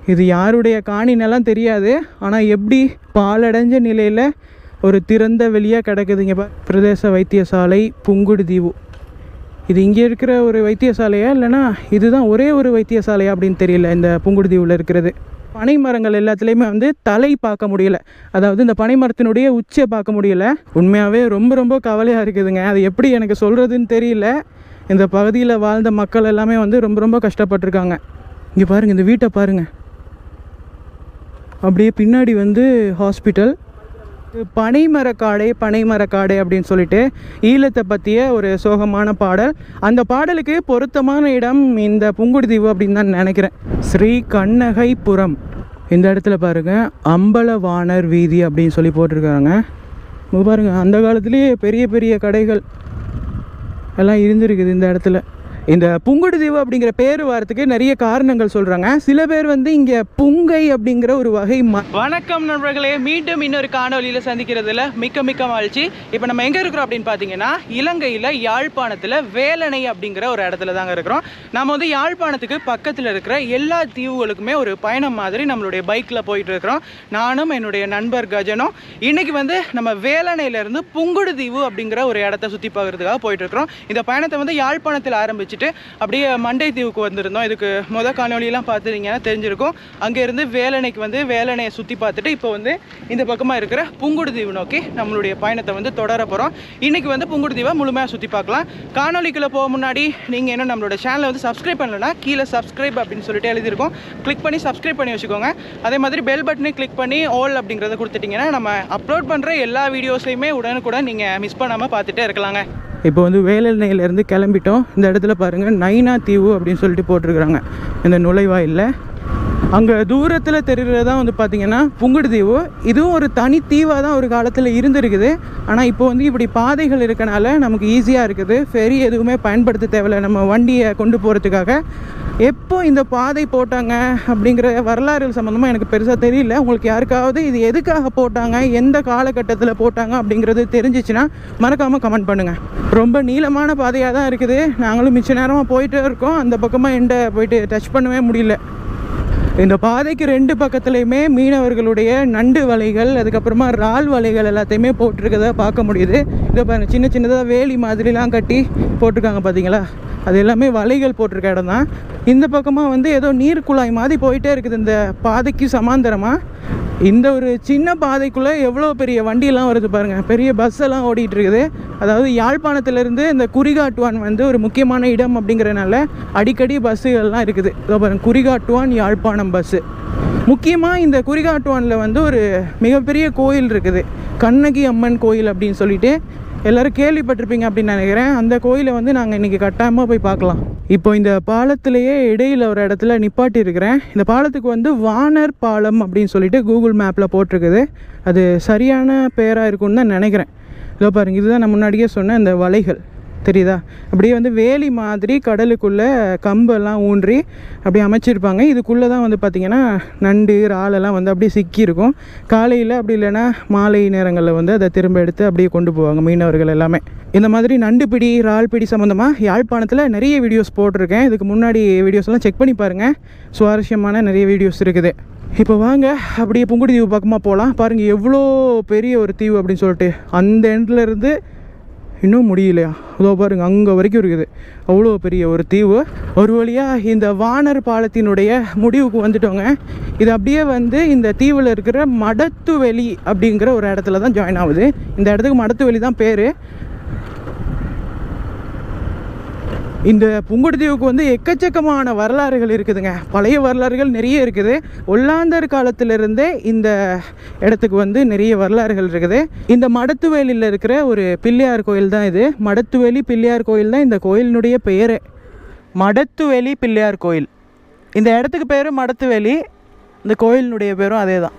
இது யாருடைய காணினெல்லாம் தெரியாது ஆனால் எப்படி பாலடைஞ்ச நிலையில் ஒரு திறந்த வெளியாக கிடக்குதுங்க பா பிரதேச வைத்தியசாலை புங்குடுதீவு இது இங்கே இருக்கிற ஒரு வைத்தியசாலையா இல்லைன்னா இதுதான் ஒரே ஒரு வைத்தியசாலையா அப்படின்னு தெரியல இந்த புங்குடுதீவில் இருக்கிறது பனை மரங்கள் எல்லாத்துலேயுமே வந்து தலை பார்க்க முடியல அதாவது இந்த பனை மரத்தினுடைய உச்சியை பார்க்க முடியல உண்மையாகவே ரொம்ப ரொம்ப கவலையாக இருக்குதுங்க அது எப்படி எனக்கு சொல்கிறதுன்னு தெரியல இந்த பகுதியில் வாழ்ந்த மக்கள் எல்லாமே வந்து ரொம்ப ரொம்ப கஷ்டப்பட்டிருக்காங்க இங்கே பாருங்கள் இந்த வீட்டை பாருங்கள் அப்படியே பின்னாடி வந்து ஹாஸ்பிட்டல் பனைமரக்காடை பனைமரக்காடை அப்படின்னு சொல்லிட்டு ஈழத்தை பற்றிய ஒரு சோகமான பாடல் அந்த பாடலுக்கு பொருத்தமான இடம் இந்த புங்குடுதீவு அப்படின்னு தான் நினைக்கிறேன் ஸ்ரீ கண்ணகைபுரம் இந்த இடத்துல பாருங்க அம்பலவாணர் வீதி அப்படின்னு சொல்லி போட்டிருக்காங்க இங்க பாருங்க அந்த காலத்துலேயே பெரிய பெரிய கடைகள் எல்லாம் இருந்திருக்குது இந்த இடத்துல இந்த புங்குடுதீவு அப்படிங்கிற பேர் வரத்துக்கு நிறைய காரணங்கள் சொல்கிறாங்க சில பேர் வந்து இங்கே புங்கை அப்படிங்கிற ஒரு வகை ம வணக்கம் நண்பர்களே மீண்டும் இன்னொரு காணொலியில் சந்திக்கிறதுல மிக்க மிக்க மகிழ்ச்சி இப்போ நம்ம எங்கே இருக்கிறோம் அப்படின்னு பார்த்தீங்கன்னா இலங்கையில் யாழ்ப்பாணத்தில் வேலணை அப்படிங்கிற ஒரு இடத்துல தாங்க இருக்கிறோம் நம்ம வந்து யாழ்ப்பாணத்துக்கு பக்கத்தில் இருக்கிற எல்லா தீவுகளுக்குமே ஒரு பயணம் மாதிரி நம்மளுடைய பைக்கில் போயிட்டு இருக்கிறோம் நானும் என்னுடைய நண்பர் கஜனும் இன்னைக்கு வந்து நம்ம வேலணையிலேருந்து புங்குடுதீவு அப்படிங்கிற ஒரு இடத்த சுற்றி பார்க்கறதுக்காக போயிட்டு இருக்கிறோம் இந்த பயணத்தை வந்து யாழ்ப்பாணத்தில் ஆரம்பிச்சுட்டு அப்படியே மண்டை தீவுக்கு வந்திருந்தோம் இதுக்கு முத காணொலியெல்லாம் பார்த்துருந்தீங்கன்னா தெரிஞ்சிருக்கும் அங்கேருந்து வேலணைக்கு வந்து வேலணையை சுற்றி பார்த்துட்டு இப்போ வந்து இந்த பக்கமாக இருக்கிற புங்குடுதீவு நோக்கி நம்மளுடைய பயணத்தை வந்து தொடர போகிறோம் இன்னைக்கு வந்து புங்குடுதீவை முழுமையாக சுற்றி பார்க்கலாம் காணொலிக்குள்ளே போக முன்னாடி நீங்கள் என்ன நம்மளோட சேனலை வந்து சப்ஸ்கிரைப் பண்ணலன்னா கீழே சப்ஸ்கிரைப் அப்படின்னு சொல்லிட்டு எழுதியிருக்கோம் கிளிக் பண்ணி சப்ஸ்கிரைப் பண்ணி வச்சுக்கோங்க அதே மாதிரி பெல் பட்டனை கிளிக் பண்ணி ஆல் அப்படிங்கிறத கொடுத்துட்டிங்கன்னா நம்ம அப்லோட் பண்ணுற எல்லா வீடியோஸையுமே உடனுக்குடன் நீங்கள் மிஸ் பண்ணாமல் பார்த்துட்டே இருக்கலாங்க இப்போ வந்து வேலெண்ணெயிலேருந்து கிளம்பிட்டோம் இந்த இடத்துல பாருங்கள் நைனா தீவு அப்படின்னு சொல்லிட்டு போட்டிருக்கிறாங்க இந்த நுழைவாயிலில் அங்கே தூரத்தில் தெரிகிறது தான் வந்து பார்த்திங்கன்னா புங்குடுதீவு இதுவும் ஒரு தனி தீவாக தான் ஒரு காலத்தில் இருந்திருக்குது ஆனால் இப்போ வந்து இப்படி பாதைகள் இருக்கனால நமக்கு ஈஸியாக இருக்குது ஃபெரி எதுவுமே பயன்படுத்த தேவையில்லை நம்ம வண்டியை கொண்டு போகிறதுக்காக எப்போ இந்த பாதை போட்டாங்க அப்படிங்கிற வரலாறு சம்மந்தமாக எனக்கு பெருசாக தெரியல உங்களுக்கு யாருக்காவது இது எதுக்காக போட்டாங்க எந்த காலகட்டத்தில் போட்டாங்க அப்படிங்கிறது தெரிஞ்சிச்சுன்னா மறக்காமல் கமெண்ட் பண்ணுங்கள் ரொம்ப நீளமான பாதையாக தான் இருக்குது நாங்களும் மிச்ச நேரமாக போயிட்டே இருக்கோம் அந்த பக்கமாக எண்டை போயிட்டு டச் பண்ணவே முடியல இந்த பாதைக்கு ரெண்டு பக்கத்துலையுமே மீனவர்களுடைய நண்டு வலைகள் அதுக்கப்புறமா இறால் வலைகள் எல்லாத்தையுமே போட்டிருக்கத பார்க்க முடியுது இதை பாருங்க சின்ன சின்னதாக வேலி மாதிரிலாம் கட்டி போட்டிருக்காங்க பார்த்தீங்களா அது எல்லாமே வலைகள் போட்டிருக்க இடம் தான் இந்த பக்கமாக வந்து ஏதோ நீர் குழாய் மாதிரி போயிட்டே இருக்குது இந்த பாதைக்கு சமாந்தரமாக இந்த ஒரு சின்ன பாதைக்குள்ளே எவ்வளோ பெரிய வண்டியெல்லாம் வருது பாருங்கள் பெரிய பஸ் எல்லாம் ஓடிட்டு இருக்குது அதாவது யாழ்ப்பாணத்துலேருந்து இந்த குறிகாட்டுவான் வந்து ஒரு முக்கியமான இடம் அப்படிங்கிறனால அடிக்கடி பஸ்ஸுகள்லாம் இருக்குது இதோ பாருங்க குறிகாட்டுவான் யாழ்ப்பாணம் பஸ்ஸு முக்கியமாக இந்த குறிகாட்டுவானில் வந்து ஒரு மிகப்பெரிய கோயில் இருக்குது கண்ணகி அம்மன் கோயில் அப்படின்னு சொல்லிட்டு எல்லாரும் கேள்விப்பட்டிருப்பீங்க அப்படின்னு நினைக்கிறேன் அந்த கோயிலை வந்து நாங்கள் இன்றைக்கி கட்டாயமாக போய் பார்க்கலாம் இப்போ இந்த பாலத்திலேயே இடையில ஒரு இடத்துல நிப்பாட்டி இருக்கிறேன் இந்த பாலத்துக்கு வந்து வானர் பாலம் அப்படின்னு சொல்லிட்டு கூகுள் மேப்பில் போட்டிருக்குது அது சரியான பேராக இருக்கும்னு தான் நினைக்கிறேன் இதோ பாருங்க இதுதான் நான் முன்னாடியே சொன்ன இந்த வலைகள் தெரியுதா அப்படியே வந்து வேலி மாதிரி கடலுக்குள்ளே கம்பெல்லாம் ஊன்றி அப்படியே அமைச்சிருப்பாங்க இதுக்குள்ளே தான் வந்து பார்த்திங்கன்னா நண்டு இறாலெல்லாம் வந்து அப்படியே சிக்கியிருக்கும் காலையில் அப்படி இல்லைன்னா மாலை நேரங்களில் வந்து அதை திரும்ப எடுத்து அப்படியே கொண்டு போவாங்க மீனவர்கள் எல்லாமே இந்த மாதிரி நண்டு பிடி இறால் பிடி சம்மந்தமாக யாழ்ப்பாணத்தில் நிறைய வீடியோஸ் போட்டிருக்கேன் இதுக்கு முன்னாடி வீடியோஸ்லாம் செக் பண்ணி பாருங்கள் சுவாரஸ்யமான நிறைய வீடியோஸ் இருக்குது இப்போ வாங்க அப்படியே புங்குடி தீவு பக்கமாக போகலாம் பாருங்கள் எவ்வளோ பெரிய ஒரு தீவு அப்படின்னு சொல்லிட்டு அந்த எண்ட்ல இருந்து இன்னும் முடியலையா அதோ பாருங்க அங்கே வரைக்கும் இருக்குது அவ்வளோ பெரிய ஒரு தீவு ஒரு வழியாக இந்த வானர் பாலத்தினுடைய முடிவுக்கு வந்துட்டோங்க இது அப்படியே வந்து இந்த தீவில் இருக்கிற மடத்துவெளி அப்படிங்கிற ஒரு இடத்துல தான் ஜாயின் ஆகுது இந்த இடத்துக்கு மடத்துவெளி தான் பேர் இந்த புங்குடுதீவுக்கு வந்து எக்கச்சக்கமான வரலாறுகள் இருக்குதுங்க பழைய வரலாறுகள் நிறைய இருக்குது ஒல்லாந்தர் காலத்திலிருந்தே இந்த இடத்துக்கு வந்து நிறைய வரலாறுகள் இருக்குது இந்த மடத்துவேலியில் இருக்கிற ஒரு பிள்ளையார் கோயில் தான் இது மடத்துவேலி பிள்ளையார் கோயில் தான் இந்த கோயிலினுடைய பெயரே மடத்துவேலி பிள்ளையார் கோயில் இந்த இடத்துக்கு பேர் மடத்துவேலி இந்த கோயிலினுடைய பேரும் அதே தான்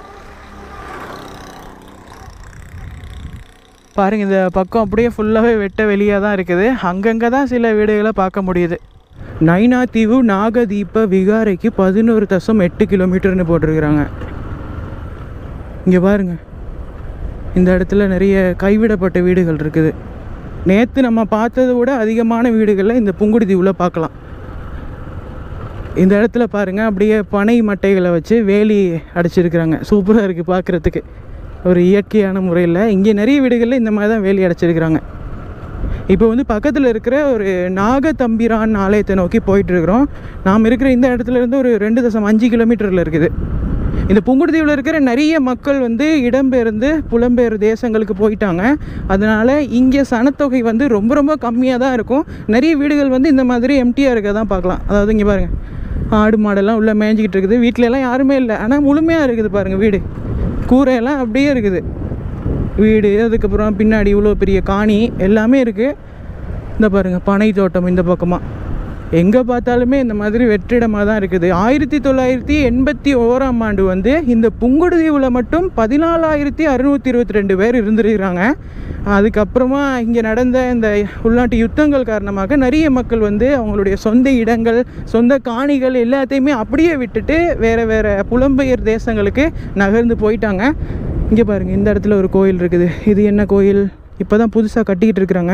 பாருங்க இந்த பக்கம் அப்படியே ஃபுல்லாகவே வெட்ட வெளியாக தான் இருக்குது அங்கங்கே தான் சில வீடுகளை பார்க்க முடியுது நைனா தீவு நாகதீப விகாரைக்கு பதினோரு தசம் எட்டு கிலோமீட்டர்னு போட்டிருக்கிறாங்க இங்கே பாருங்க இந்த இடத்துல நிறைய கைவிடப்பட்ட வீடுகள் இருக்குது நேற்று நம்ம பார்த்ததை விட அதிகமான வீடுகளில் இந்த புங்குடி தீவில் பார்க்கலாம் இந்த இடத்துல பாருங்கள் அப்படியே பனை மட்டைகளை வச்சு வேலி அடைச்சிருக்கிறாங்க சூப்பராக இருக்குது பார்க்குறதுக்கு ஒரு இயற்கையான முறையில் இங்கே நிறைய வீடுகளில் இந்த மாதிரி தான் வேலி அடைச்சிருக்கிறாங்க இப்போ வந்து பக்கத்தில் இருக்கிற ஒரு நாகதம்பிரான் ஆலயத்தை நோக்கி போயிட்டுருக்குறோம் நாம் இருக்கிற இந்த இடத்துல இருந்து ஒரு ரெண்டு தசம் அஞ்சு கிலோமீட்டரில் இருக்குது இந்த புங்குடுதீவில் இருக்கிற நிறைய மக்கள் வந்து இடம்பெயர்ந்து புலம்பெயர் தேசங்களுக்கு போயிட்டாங்க அதனால் இங்கே சனத்தொகை வந்து ரொம்ப ரொம்ப கம்மியாக தான் இருக்கும் நிறைய வீடுகள் வந்து இந்த மாதிரி எம்டியாக இருக்க தான் பார்க்கலாம் அதாவது இங்கே பாருங்கள் ஆடு மாடெல்லாம் உள்ளே மேய்ஞ்சிக்கிட்டு இருக்குது வீட்டில எல்லாம் யாருமே இல்லை ஆனால் முழுமையாக இருக்குது பாருங்கள் வீடு கூரையெல்லாம் அப்படியே இருக்குது வீடு அதுக்கப்புறம் பின்னாடி இவ்வளோ பெரிய காணி எல்லாமே இருக்குது இந்த பாருங்கள் பனை தோட்டம் இந்த பக்கமாக எங்கே பார்த்தாலுமே இந்த மாதிரி வெற்றிடமாக தான் இருக்குது ஆயிரத்தி தொள்ளாயிரத்தி எண்பத்தி ஓராம் ஆண்டு வந்து இந்த புங்குடுதீவில் மட்டும் பதினாலாயிரத்தி அறுநூற்றி இருபத்தி ரெண்டு பேர் இருந்திருக்கிறாங்க அதுக்கப்புறமா இங்கே நடந்த இந்த உள்நாட்டு யுத்தங்கள் காரணமாக நிறைய மக்கள் வந்து அவங்களுடைய சொந்த இடங்கள் சொந்த காணிகள் எல்லாத்தையுமே அப்படியே விட்டுட்டு வேறு வேறு புலம்பெயர் தேசங்களுக்கு நகர்ந்து போயிட்டாங்க இங்கே பாருங்கள் இந்த இடத்துல ஒரு கோயில் இருக்குது இது என்ன கோயில் இப்போ தான் புதுசாக கட்டிக்கிட்டு இருக்கிறாங்க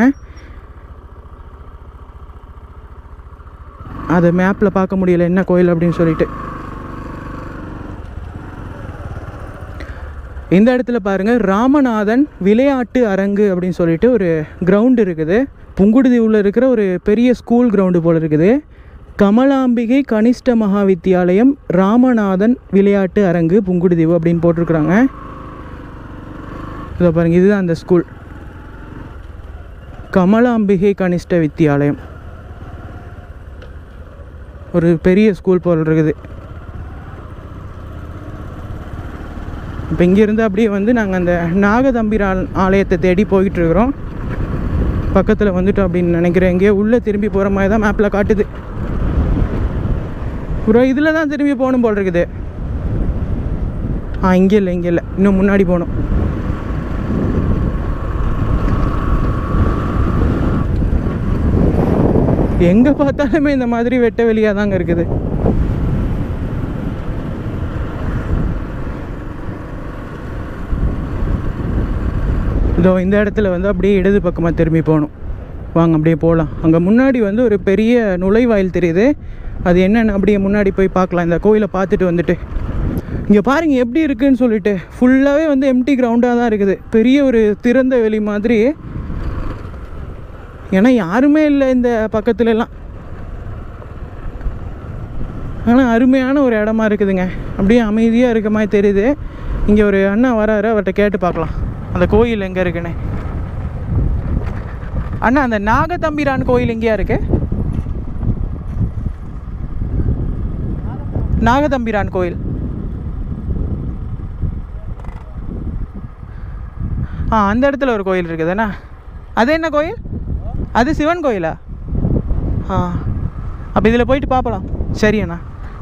அதை மேப்பில் பார்க்க முடியல என்ன கோயில் அப்படின்னு சொல்லிட்டு இந்த இடத்துல பாருங்கள் ராமநாதன் விளையாட்டு அரங்கு அப்படின்னு சொல்லிட்டு ஒரு கிரவுண்டு இருக்குது புங்குடுதீவில் இருக்கிற ஒரு பெரிய ஸ்கூல் கிரவுண்டு போல் இருக்குது கமலாம்பிகை கனிஷ்ட மகா வித்தியாலயம் ராமநாதன் விளையாட்டு அரங்கு புங்குடுதீவு அப்படின்னு போட்டிருக்கிறாங்க இதோ பாருங்கள் இதுதான் அந்த ஸ்கூல் கமலாம்பிகை கனிஷ்ட வித்தியாலயம் ஒரு பெரிய ஸ்கூல் போல் இருக்குது இப்போ இங்கேருந்து அப்படியே வந்து நாங்கள் அந்த நாகதம்பிரான் ஆலயத்தை தேடி போயிட்டு இருக்கிறோம் பக்கத்தில் வந்துட்டோம் அப்படின்னு நினைக்கிறேன் எங்கேயோ உள்ளே திரும்பி போகிற மாதிரி தான் மேப்பில் காட்டுது ப்ரோ இதில் தான் திரும்பி போகணும் போல் இருக்குது ஆ இங்கே இல்லை இங்கே இல்லை இன்னும் முன்னாடி போகணும் எங்கே பார்த்தாலுமே இந்த மாதிரி வெட்ட வெளியாக தாங்க இருக்குது இதோ இந்த இடத்துல வந்து அப்படியே இடது பக்கமாக திரும்பி போகணும் வாங்க அப்படியே போகலாம் அங்கே முன்னாடி வந்து ஒரு பெரிய நுழைவாயில் தெரியுது அது என்னென்னு அப்படியே முன்னாடி போய் பார்க்கலாம் இந்த கோயிலை பார்த்துட்டு வந்துட்டு இங்கே பாருங்கள் எப்படி இருக்குன்னு சொல்லிட்டு ஃபுல்லாகவே வந்து எம்டி கிரவுண்டாக தான் இருக்குது பெரிய ஒரு திறந்த வெளி மாதிரி ஏன்னா யாருமே இல்லை இந்த பக்கத்துலலாம் ஆனால் அருமையான ஒரு இடமா இருக்குதுங்க அப்படியே அமைதியாக இருக்க மாதிரி தெரியுது இங்கே ஒரு அண்ணா வராரு அவர்கிட்ட கேட்டு பார்க்கலாம் அந்த கோயில் எங்கே இருக்குன்னு அண்ணா அந்த நாகதம்பிரான் கோயில் எங்கேயா இருக்கு நாகதம்பிரான் கோயில் ஆ அந்த இடத்துல ஒரு கோயில் இருக்குதுண்ணா அது என்ன கோயில் அது சிவன் கோயிலா ஆ அப்போ இதில் போயிட்டு பார்க்கலாம் சரி அண்ணா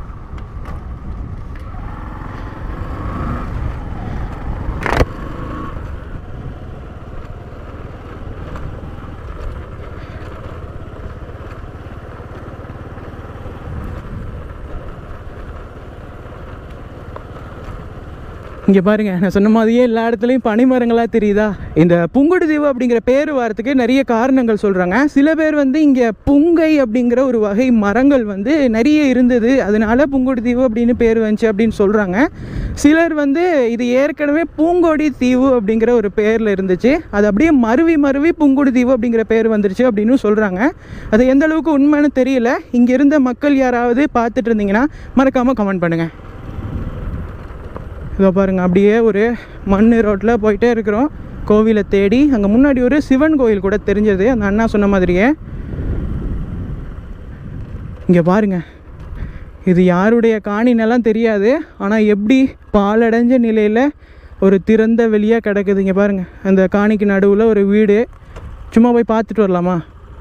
இங்கே பாருங்க நான் சொன்ன மாதிரியே எல்லா இடத்துலையும் பனிமரங்களாக தெரியுதா இந்த புங்குடுதீவு அப்படிங்கிற பேர் வரத்துக்கு நிறைய காரணங்கள் சொல்கிறாங்க சில பேர் வந்து இங்கே புங்கை அப்படிங்கிற ஒரு வகை மரங்கள் வந்து நிறைய இருந்தது அதனால புங்குடுதீவு அப்படின்னு பேர் வந்துச்சு அப்படின்னு சொல்கிறாங்க சிலர் வந்து இது ஏற்கனவே பூங்கொடி தீவு அப்படிங்கிற ஒரு பேரில் இருந்துச்சு அது அப்படியே மருவி மருவி புங்குடுதீவு அப்படிங்கிற பேர் வந்துருச்சு அப்படின்னு சொல்கிறாங்க அது எந்த அளவுக்கு உண்மைன்னு தெரியல இங்கே இருந்த மக்கள் யாராவது பார்த்துட்டு இருந்தீங்கன்னா மறக்காமல் கமெண்ட் பண்ணுங்கள் இதோ பாருங்கள் அப்படியே ஒரு மண் ரோட்டில் போயிட்டே இருக்கிறோம் கோவிலை தேடி அங்கே முன்னாடி ஒரு சிவன் கோயில் கூட தெரிஞ்சது அந்த அண்ணா சொன்ன மாதிரியே இங்கே பாருங்க இது யாருடைய காணினெல்லாம் தெரியாது ஆனால் எப்படி பாலடைஞ்ச நிலையில் ஒரு திறந்த வெளியாக கிடக்குது இங்கே பாருங்கள் அந்த காணிக்கு நடுவில் ஒரு வீடு சும்மா போய் பார்த்துட்டு வரலாமா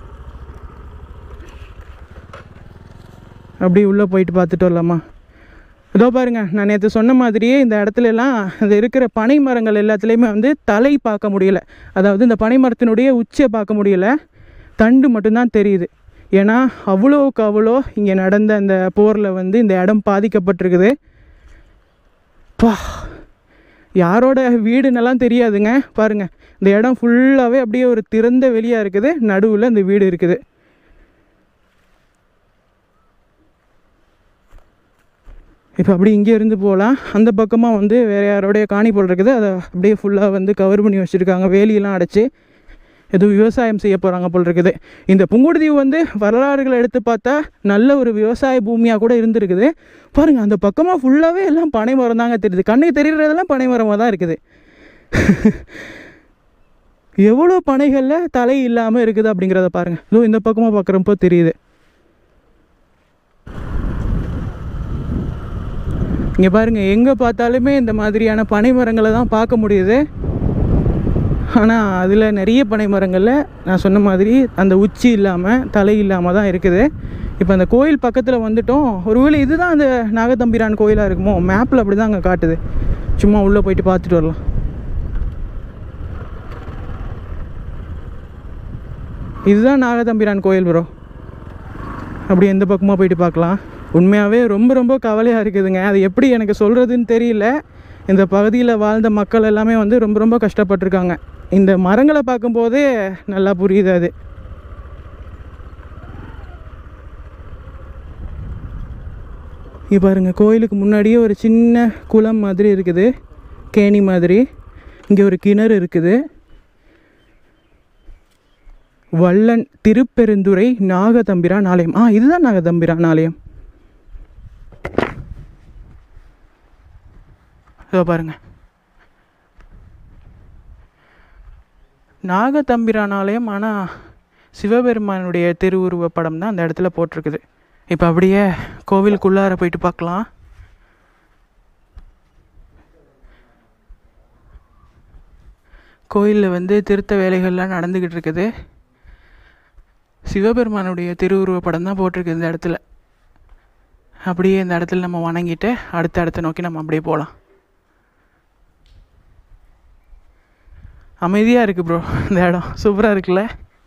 அப்படி உள்ளே போயிட்டு பார்த்துட்டு வரலாமா இதோ பாருங்க நான் நேற்று சொன்ன மாதிரியே இந்த இடத்துல எல்லாம் இந்த இருக்கிற பனை மரங்கள் எல்லாத்துலேயுமே வந்து தலை பார்க்க முடியல அதாவது இந்த பனை மரத்தினுடைய உச்சியை பார்க்க முடியல தண்டு மட்டும்தான் தெரியுது ஏன்னா அவ்வளோக்கு அவ்வளோ இங்கே நடந்த அந்த போரில் வந்து இந்த இடம் பாதிக்கப்பட்டிருக்குது பா யாரோட வீடுன்னெல்லாம் தெரியாதுங்க பாருங்க இந்த இடம் ஃபுல்லாகவே அப்படியே ஒரு திறந்த வெளியாக இருக்குது நடுவில் இந்த வீடு இருக்குது இப்போ அப்படி இங்கே இருந்து போகலாம் அந்த பக்கமாக வந்து வேறு யாரோடைய காணி போல் இருக்குது அதை அப்படியே ஃபுல்லாக வந்து கவர் பண்ணி வச்சுருக்காங்க வேலியெல்லாம் அடைச்சி ஏதோ விவசாயம் செய்ய போகிறாங்க போல் இருக்குது இந்த புங்குடுதீவு வந்து வரலாறுகளை எடுத்து பார்த்தா நல்ல ஒரு விவசாய பூமியாக கூட இருந்திருக்குது பாருங்கள் அந்த பக்கமாக ஃபுல்லாகவே எல்லாம் பனை மரம் தாங்க தெரியுது கண்ணுக்கு தெரிகிறதெல்லாம் பனை மரமாக தான் இருக்குது எவ்வளோ பனைகளில் தலை இல்லாமல் இருக்குது அப்படிங்கிறத பாருங்கள் இதோ இந்த பக்கமாக பார்க்குறப்போ தெரியுது இங்கே பாருங்கள் எங்கே பார்த்தாலுமே இந்த மாதிரியான பனை மரங்களை தான் பார்க்க முடியுது ஆனால் அதில் நிறைய பனை மரங்களில் நான் சொன்ன மாதிரி அந்த உச்சி இல்லாமல் தலை இல்லாமல் தான் இருக்குது இப்போ அந்த கோயில் பக்கத்தில் வந்துட்டோம் ஒருவேளை இதுதான் அந்த நாகதம்பிரான் கோயிலாக இருக்குமோ மேப்பில் அப்படி தான் அங்கே காட்டுது சும்மா உள்ளே போயிட்டு பார்த்துட்டு வரலாம் இதுதான் நாகதம்பிரான் கோயில் ப்ரோ அப்படி எந்த பக்கமாக போயிட்டு பார்க்கலாம் உண்மையாகவே ரொம்ப ரொம்ப கவலையாக இருக்குதுங்க அது எப்படி எனக்கு சொல்கிறதுன்னு தெரியல இந்த பகுதியில் வாழ்ந்த மக்கள் எல்லாமே வந்து ரொம்ப ரொம்ப கஷ்டப்பட்டிருக்காங்க இந்த மரங்களை பார்க்கும்போதே நல்லா புரியுது அது இங்கே பாருங்கள் கோயிலுக்கு முன்னாடியே ஒரு சின்ன குளம் மாதிரி இருக்குது கேணி மாதிரி இங்கே ஒரு கிணறு இருக்குது வள்ளன் திருப்பெருந்துறை நாகதம்பிரான் ஆலயம் ஆ இதுதான் நாகதம்பிரான் ஆலயம் இதோ பாருங்க நாகதம்பிரான் ஆலயம் ஆனால் சிவபெருமானுடைய திருவுருவ படம் தான் அந்த இடத்துல போட்டிருக்குது இப்போ அப்படியே கோவிலுக்குள்ளார போயிட்டு பார்க்கலாம் கோயிலில் வந்து திருத்த வேலைகள்லாம் நடந்துக்கிட்டு இருக்குது சிவபெருமானுடைய திருவுருவ படம் தான் போட்டிருக்கு இந்த இடத்துல அப்படியே இந்த இடத்துல நம்ம வணங்கிட்டு அடுத்த இடத்த நோக்கி நம்ம அப்படியே போகலாம் அமைதியாக இருக்குது ப்ரோ இந்த இடம் சூப்பராக இருக்குல்ல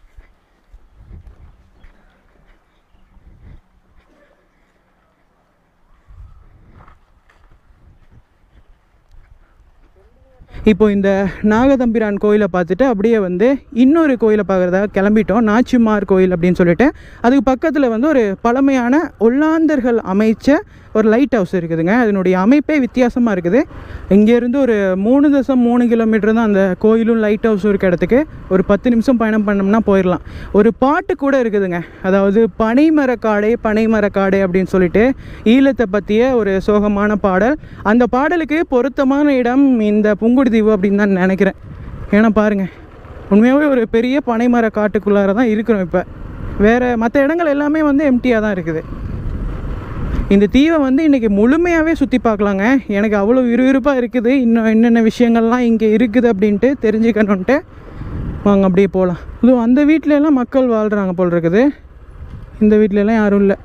இப்போ இந்த நாகதம்பிரான் கோயிலை பார்த்துட்டு அப்படியே வந்து இன்னொரு கோயிலை பார்க்குறதா கிளம்பிட்டோம் நாச்சிமார் கோயில் அப்படின்னு சொல்லிட்டு அதுக்கு பக்கத்தில் வந்து ஒரு பழமையான ஒல்லாந்தர்கள் அமைச்ச ஒரு லைட் ஹவுஸ் இருக்குதுங்க அதனுடைய அமைப்பே வித்தியாசமாக இருக்குது இங்கேருந்து ஒரு மூணு தசம் மூணு கிலோமீட்டர் தான் அந்த கோயிலும் லைட் ஹவுஸும் இருக்க இடத்துக்கு ஒரு பத்து நிமிஷம் பயணம் பண்ணோம்னா போயிடலாம் ஒரு பாட்டு கூட இருக்குதுங்க அதாவது பனைமரக்காடை பனைமரக்காடை அப்படின்னு சொல்லிட்டு ஈழத்தை பற்றிய ஒரு சோகமான பாடல் அந்த பாடலுக்கு பொருத்தமான இடம் இந்த புங்குடுதீவு அப்படின்னு தான் நினைக்கிறேன் ஏன்னா பாருங்கள் உண்மையாகவே ஒரு பெரிய பனைமர காட்டுக்குள்ளார தான் இருக்கிறோம் இப்போ வேறு மற்ற இடங்கள் எல்லாமே வந்து எம்டியாக தான் இருக்குது இந்த தீவை வந்து இன்றைக்கி முழுமையாகவே சுற்றி பார்க்கலாங்க எனக்கு அவ்வளோ விறுவிறுப்பாக இருக்குது இன்னும் என்னென்ன விஷயங்கள்லாம் இங்கே இருக்குது அப்படின்ட்டு தெரிஞ்சுக்கணுன்ட்டு வாங்க அப்படியே போகலாம் இதுவும் அந்த வீட்ல எல்லாம் மக்கள் வாழ்கிறாங்க போல் இருக்குது இந்த வீட்ல எல்லாம் யாரும் இல்லை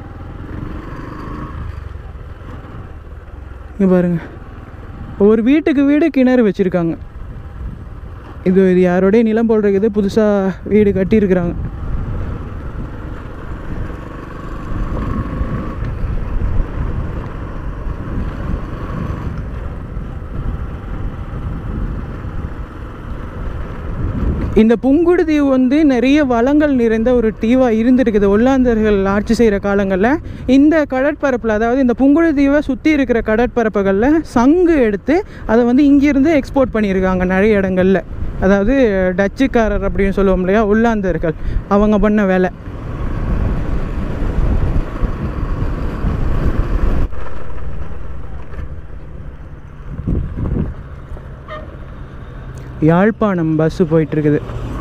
இங்கே பாருங்க ஒவ்வொரு வீட்டுக்கு வீடு கிணறு வச்சுருக்காங்க இது இது யாரோடைய நிலம் போல் இருக்குது புதுசாக வீடு கட்டியிருக்கிறாங்க இந்த புங்குடு தீவு வந்து நிறைய வளங்கள் நிறைந்த ஒரு தீவாக இருந்திருக்குது ஒல்லாந்தர்கள் ஆட்சி செய்கிற காலங்களில் இந்த கடற்பரப்பில் அதாவது இந்த புங்குடு தீவை சுற்றி இருக்கிற கடற்பரப்புகளில் சங்கு எடுத்து அதை வந்து இங்கேருந்து எக்ஸ்போர்ட் பண்ணியிருக்காங்க நிறைய இடங்களில் அதாவது டச்சுக்காரர் அப்படின்னு சொல்லுவோம் இல்லையா ஒல்லாந்தர்கள் அவங்க பண்ண வேலை யாழ்ப்பாணம் பஸ்ஸு போயிட்டுருக்குது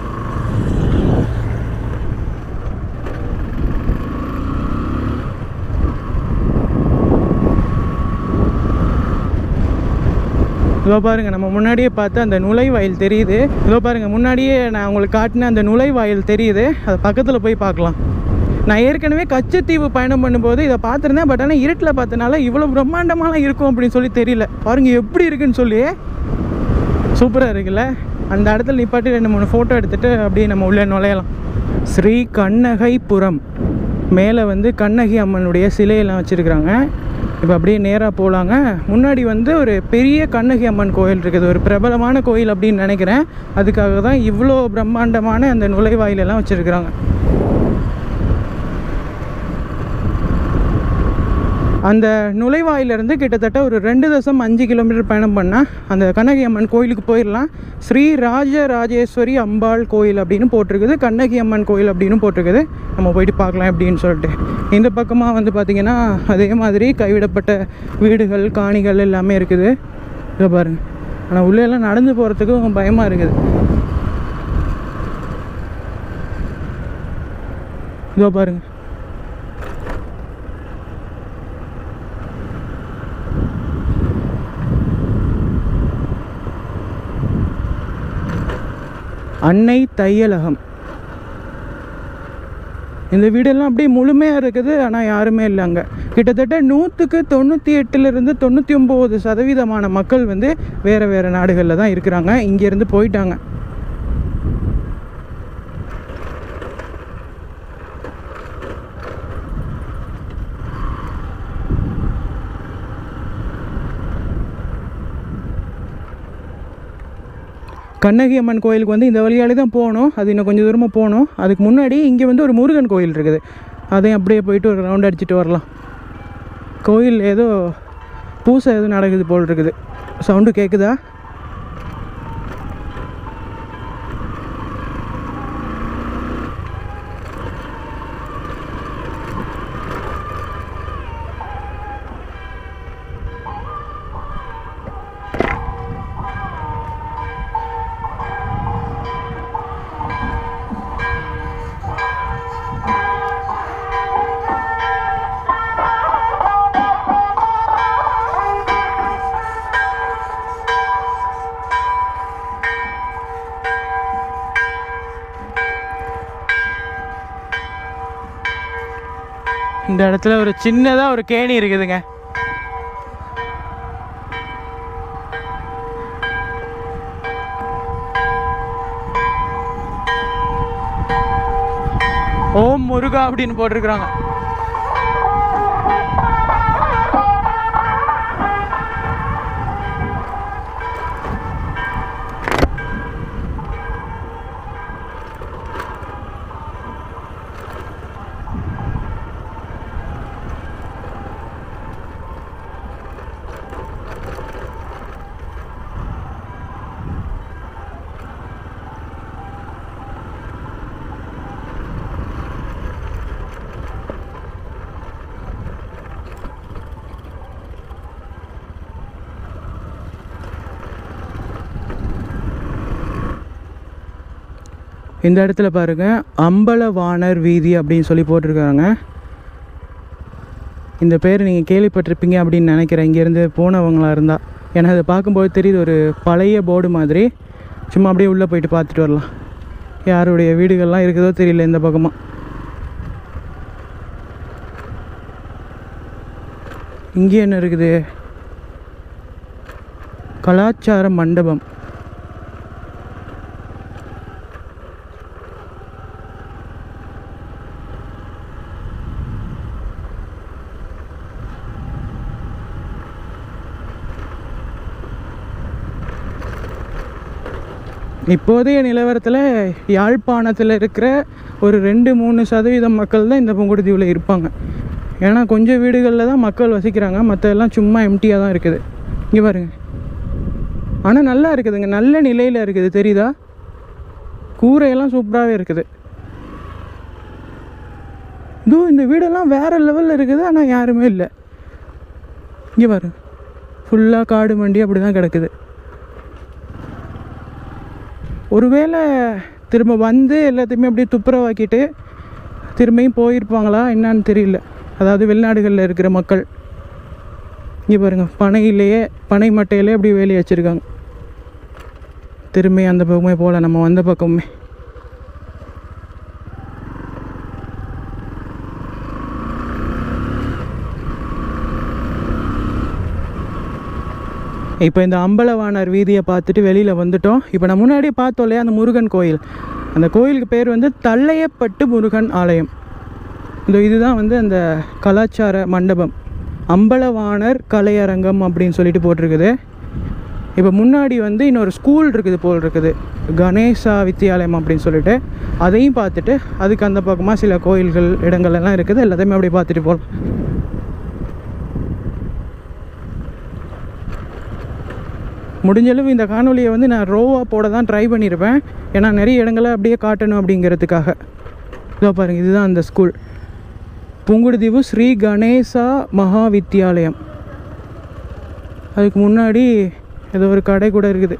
இதோ பாருங்க நம்ம முன்னாடியே பார்த்து அந்த நுழைவாயில் தெரியுது இதோ பாருங்க முன்னாடியே நான் உங்களுக்கு காட்டின அந்த நுழைவாயில் தெரியுது அது பக்கத்தில் போய் பார்க்கலாம் நான் ஏற்கனவே கச்சத்தீவு பயணம் பண்ணும்போது இதை பார்த்துருந்தேன் பட் ஆனால் இருட்டில் பார்த்தனால இவ்வளோ பிரம்மாண்டமாக இருக்கும் அப்படின்னு சொல்லி தெரியல பாருங்க எப்படி இருக்குன்னு சொல்லி சூப்பராக இருக்குல்ல அந்த இடத்துல நிப்பாட்டி ரெண்டு மூணு ஃபோட்டோ எடுத்துகிட்டு அப்படியே நம்ம உள்ளே நுழையலாம் ஸ்ரீ கண்ணகைபுரம் மேலே வந்து கண்ணகி அம்மனுடைய சிலையெல்லாம் வச்சுருக்குறாங்க இப்போ அப்படியே நேராக போகலாங்க முன்னாடி வந்து ஒரு பெரிய கண்ணகி அம்மன் கோயில் இருக்குது ஒரு பிரபலமான கோயில் அப்படின்னு நினைக்கிறேன் அதுக்காக தான் இவ்வளோ பிரம்மாண்டமான அந்த நுழைவாயிலெல்லாம் வச்சுருக்குறாங்க அந்த நுழைவாயிலிருந்து கிட்டத்தட்ட ஒரு ரெண்டு தசம் அஞ்சு கிலோமீட்டர் பயணம் பண்ணால் அந்த கண்ணகி அம்மன் கோயிலுக்கு போயிடலாம் ஸ்ரீ ராஜராஜேஸ்வரி அம்பாள் கோயில் அப்படின்னு போட்டிருக்குது கண்ணகி அம்மன் கோயில் அப்படின்னு போட்டிருக்குது நம்ம போயிட்டு பார்க்கலாம் அப்படின்னு சொல்லிட்டு இந்த பக்கமாக வந்து பார்த்திங்கன்னா அதே மாதிரி கைவிடப்பட்ட வீடுகள் காணிகள் எல்லாமே இருக்குது இதை பாருங்கள் ஆனால் உள்ளே எல்லாம் நடந்து போகிறதுக்கு பயமாக இருக்குது இதோ பாருங்க அன்னை தையலகம் இந்த வீடெல்லாம் அப்படியே முழுமையாக இருக்குது ஆனால் யாருமே இல்லை அங்கே கிட்டத்தட்ட நூற்றுக்கு தொண்ணூற்றி எட்டுலேருந்து தொண்ணூற்றி ஒம்பது சதவீதமான மக்கள் வந்து வேறு வேறு நாடுகளில் தான் இருக்கிறாங்க இங்கேருந்து போயிட்டாங்க கண்ணகி அம்மன் கோயிலுக்கு வந்து இந்த வழியாலே தான் போகணும் அது இன்னும் கொஞ்சம் தூரமாக போகணும் அதுக்கு முன்னாடி இங்கே வந்து ஒரு முருகன் கோயில் இருக்குது அதையும் அப்படியே போயிட்டு ஒரு ரவுண்ட் அடிச்சுட்டு வரலாம் கோயில் ஏதோ பூசை எதுவும் நடக்குது போல் இருக்குது சவுண்டு கேட்குதா இந்த இடத்துல ஒரு சின்னதாக ஒரு கேணி இருக்குதுங்க ஓம் முருகா அப்படின்னு போட்டிருக்கிறாங்க இந்த இடத்துல பாருங்க அம்பலவாணர் வீதி அப்படின்னு சொல்லி போட்டிருக்காங்க இந்த பேர் நீங்கள் கேள்விப்பட்டிருப்பீங்க அப்படின்னு நினைக்கிறேன் இங்கேருந்து போனவங்களா இருந்தால் ஏன்னா அதை பார்க்கும்போது தெரியுது ஒரு பழைய போர்டு மாதிரி சும்மா அப்படியே உள்ளே போயிட்டு பார்த்துட்டு வரலாம் யாருடைய வீடுகள்லாம் இருக்குதோ தெரியல இந்த பக்கமாக இங்கே என்ன இருக்குது கலாச்சார மண்டபம் இப்போதைய நிலவரத்தில் யாழ்ப்பாணத்தில் இருக்கிற ஒரு ரெண்டு மூணு சதவீதம் மக்கள் தான் இந்த புங்குடுதீவில் இருப்பாங்க ஏன்னா கொஞ்சம் வீடுகளில் தான் மக்கள் வசிக்கிறாங்க மற்ற எல்லாம் சும்மா எம்டியாக தான் இருக்குது இங்கே பாருங்க ஆனால் நல்லா இருக்குதுங்க நல்ல நிலையில் இருக்குது தெரியுதா கூரையெல்லாம் சூப்பராகவே இருக்குது இதோ இந்த வீடெல்லாம் வேறு லெவலில் இருக்குது ஆனால் யாருமே இல்லை இங்கே பாருங்க ஃபுல்லாக காடு மண்டி அப்படி தான் கிடக்குது ஒருவேளை திரும்ப வந்து எல்லாத்தையுமே அப்படியே துப்புரவாக்கிட்டு திரும்பியும் போயிருப்பாங்களா என்னன்னு தெரியல அதாவது வெளிநாடுகளில் இருக்கிற மக்கள் இங்கே பாருங்கள் பனையிலேயே பனை மட்டையிலே அப்படி வேலி வச்சுருக்காங்க திரும்பி அந்த பக்கமே போகல நம்ம வந்த பக்கமே இப்போ இந்த அம்பலவாணர் வீதியை பார்த்துட்டு வெளியில் வந்துட்டோம் இப்போ நான் முன்னாடியே பார்த்தோம் இல்லையா அந்த முருகன் கோயில் அந்த கோயிலுக்கு பேர் வந்து தள்ளையப்பட்டு முருகன் ஆலயம் இந்த இதுதான் வந்து அந்த கலாச்சார மண்டபம் அம்பலவாணர் கலையரங்கம் அப்படின்னு சொல்லிட்டு போட்டிருக்குது இப்போ முன்னாடி வந்து இன்னொரு ஸ்கூல் இருக்குது போல் இருக்குது கணேசா வித்தியாலயம் அப்படின்னு சொல்லிட்டு அதையும் பார்த்துட்டு அதுக்கு அந்த பக்கமாக சில கோயில்கள் இடங்கள் எல்லாம் இருக்குது எல்லாத்தையுமே அப்படியே பார்த்துட்டு போகலாம் முடிஞ்ச அளவு இந்த காணொலியை வந்து நான் ரோவாக போட தான் ட்ரை பண்ணியிருப்பேன் ஏன்னா நிறைய இடங்களை அப்படியே காட்டணும் அப்படிங்கிறதுக்காக இதோ பாருங்கள் இதுதான் அந்த ஸ்கூல் புங்குடுதீவு ஸ்ரீ கணேசா மகா வித்யாலயம் அதுக்கு முன்னாடி ஏதோ ஒரு கடை கூட இருக்குது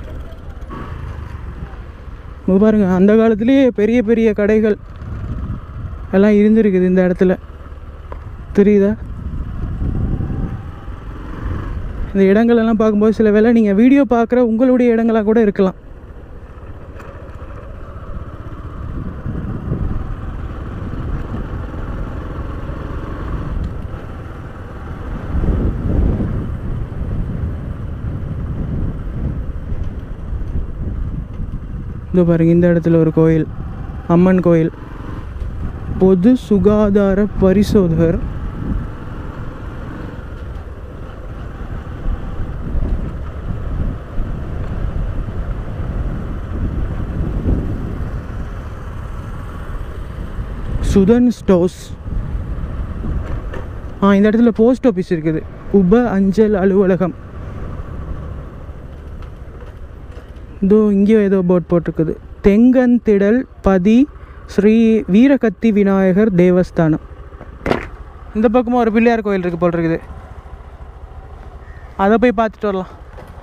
இங்க பாருங்க அந்த காலத்துலேயே பெரிய பெரிய கடைகள் எல்லாம் இருந்திருக்குது இந்த இடத்துல தெரியுதா இந்த இடங்கள் எல்லாம் பார்க்கும்போது சில வேளை நீங்கள் வீடியோ பார்க்குற உங்களுடைய இடங்களாக கூட இருக்கலாம் இதோ பாருங்க இந்த இடத்துல ஒரு கோயில் அம்மன் கோயில் பொது சுகாதார பரிசோதகர் சுதன் ஸ்டோஸ் ஆ இந்த இடத்துல போஸ்ட் ஆஃபீஸ் இருக்குது உப அஞ்சல் அலுவலகம் இதோ இங்கேயோ ஏதோ போர்ட் போட்டிருக்குது தெங்கன் திடல் பதி ஸ்ரீ வீரகத்தி விநாயகர் தேவஸ்தானம் இந்த பக்கமாக ஒரு பிள்ளையார் கோயில் இருக்குது போல் இருக்குது அதை போய் பார்த்துட்டு வரலாம்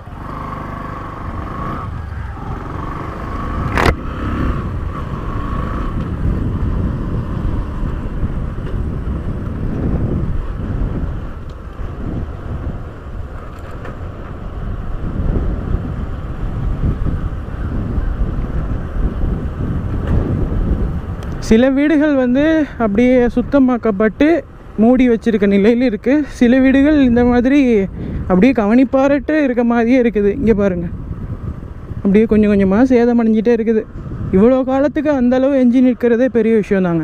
சில வீடுகள் வந்து அப்படியே சுத்தமாக்கப்பட்டு மூடி வச்சிருக்க நிலையில் இருக்குது சில வீடுகள் இந்த மாதிரி அப்படியே கவனிப்பாரட்டு இருக்க மாதிரியே இருக்குது இங்கே பாருங்கள் அப்படியே கொஞ்சம் கொஞ்சமாக சேதமடைஞ்சிட்டே இருக்குது இவ்வளோ காலத்துக்கு அந்த அளவு எஞ்சி நிற்கிறதே பெரிய விஷயம் தாங்க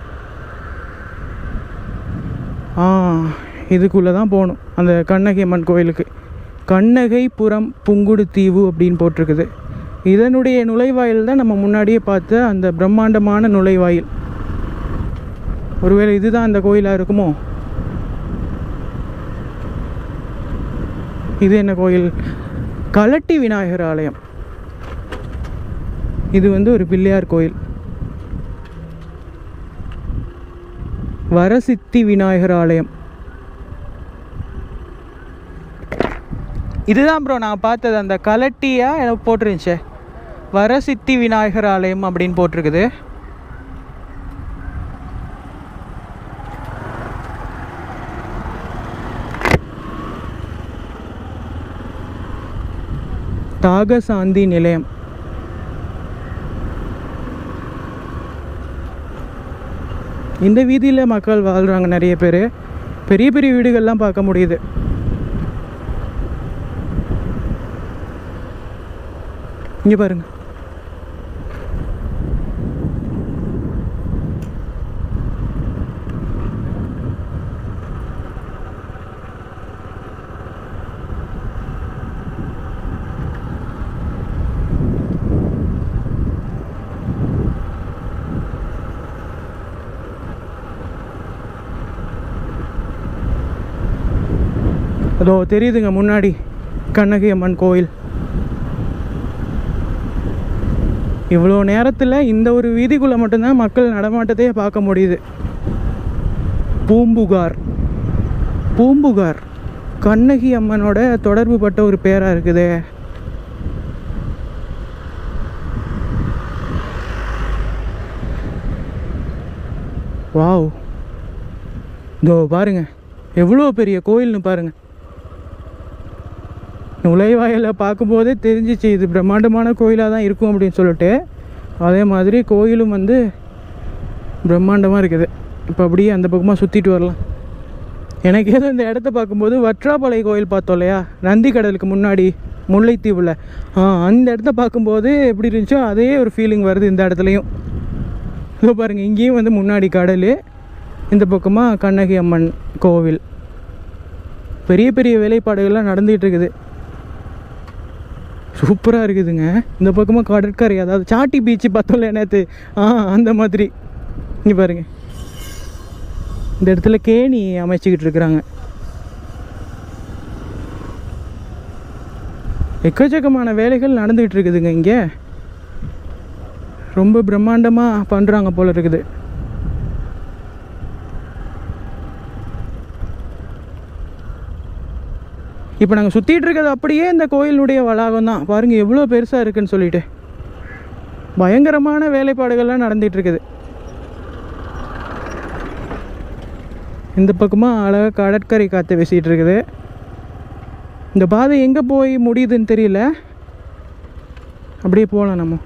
ஆ இதுக்குள்ளே தான் போகணும் அந்த கண்ணகி அம்மன் கோயிலுக்கு கண்ணகைபுரம் புங்குடுதீவு அப்படின்னு போட்டிருக்குது இதனுடைய நுழைவாயில் தான் நம்ம முன்னாடியே பார்த்த அந்த பிரம்மாண்டமான நுழைவாயில் ஒருவேளை இதுதான் அந்த கோயிலாக இருக்குமோ இது என்ன கோயில் கலட்டி விநாயகர் ஆலயம் இது வந்து ஒரு பிள்ளையார் கோயில் வரசித்தி விநாயகர் ஆலயம் இதுதான் ப்ரோ நான் பார்த்தது அந்த கலட்டியா எனக்கு போட்டிருந்துச்சே வரசித்தி விநாயகர் ஆலயம் அப்படின்னு போட்டிருக்குது தாகசாந்தி நிலையம் இந்த வீதியில் மக்கள் வாழ்கிறாங்க நிறைய பேர் பெரிய பெரிய வீடுகள்லாம் பார்க்க முடியுது இங்கே பாருங்க அதோ தெரியுதுங்க முன்னாடி கண்ணகி அம்மன் கோயில் இவ்வளோ நேரத்தில் இந்த ஒரு வீதிக்குள்ளே மட்டும்தான் மக்கள் நடமாட்டத்தையே பார்க்க முடியுது பூம்புகார் பூம்புகார் கண்ணகி அம்மனோட தொடர்பு பட்ட ஒரு பேராக இருக்குதே வாவ் இதோ பாருங்க எவ்வளோ பெரிய கோயில்னு பாருங்க நுழைவாயிலை பார்க்கும்போதே தெரிஞ்சிச்சு இது பிரம்மாண்டமான கோயிலாக தான் இருக்கும் அப்படின்னு சொல்லிட்டு அதே மாதிரி கோயிலும் வந்து பிரம்மாண்டமாக இருக்குது இப்போ அப்படியே அந்த பக்கமாக சுற்றிட்டு வரலாம் எனக்கு ஏதோ இந்த இடத்த பார்க்கும்போது வற்றாப்பாளை கோயில் பார்த்தோம் இல்லையா நந்தி கடலுக்கு முன்னாடி முல்லைத்தீவில் ஆ அந்த இடத்த பார்க்கும்போது எப்படி இருந்துச்சோ அதே ஒரு ஃபீலிங் வருது இந்த இடத்துலையும் இதோ பாருங்கள் இங்கேயும் வந்து முன்னாடி கடல் இந்த பக்கமாக கண்ணகி அம்மன் கோவில் பெரிய பெரிய வேலைப்பாடுகள்லாம் நடந்துகிட்டு இருக்குது சூப்பராக இருக்குதுங்க இந்த பக்கமாக கடற்கரை அதாவது சாட்டி பீச்சு பார்த்தோம்ல நேற்று ஆ அந்த மாதிரி இங்கே பாருங்க இந்த இடத்துல கேணி அமைச்சிக்கிட்டு இருக்கிறாங்க எக்கச்சக்கமான வேலைகள் நடந்துகிட்டு இருக்குதுங்க இங்கே ரொம்ப பிரம்மாண்டமாக பண்ணுறாங்க போல இருக்குது இப்போ நாங்கள் சுற்றிட்டு இருக்கிறது அப்படியே இந்த கோயிலுடைய வளாகம் தான் பாருங்கள் எவ்வளோ பெருசாக இருக்குன்னு சொல்லிட்டு பயங்கரமான வேலைப்பாடுகள்லாம் நடந்துட்டு இருக்குது இந்த பக்கமாக அழகாக கடற்கரை காற்று வீசிட்டு இருக்குது இந்த பாதை எங்கே போய் முடியுதுன்னு தெரியல அப்படியே போகலாம் நம்ம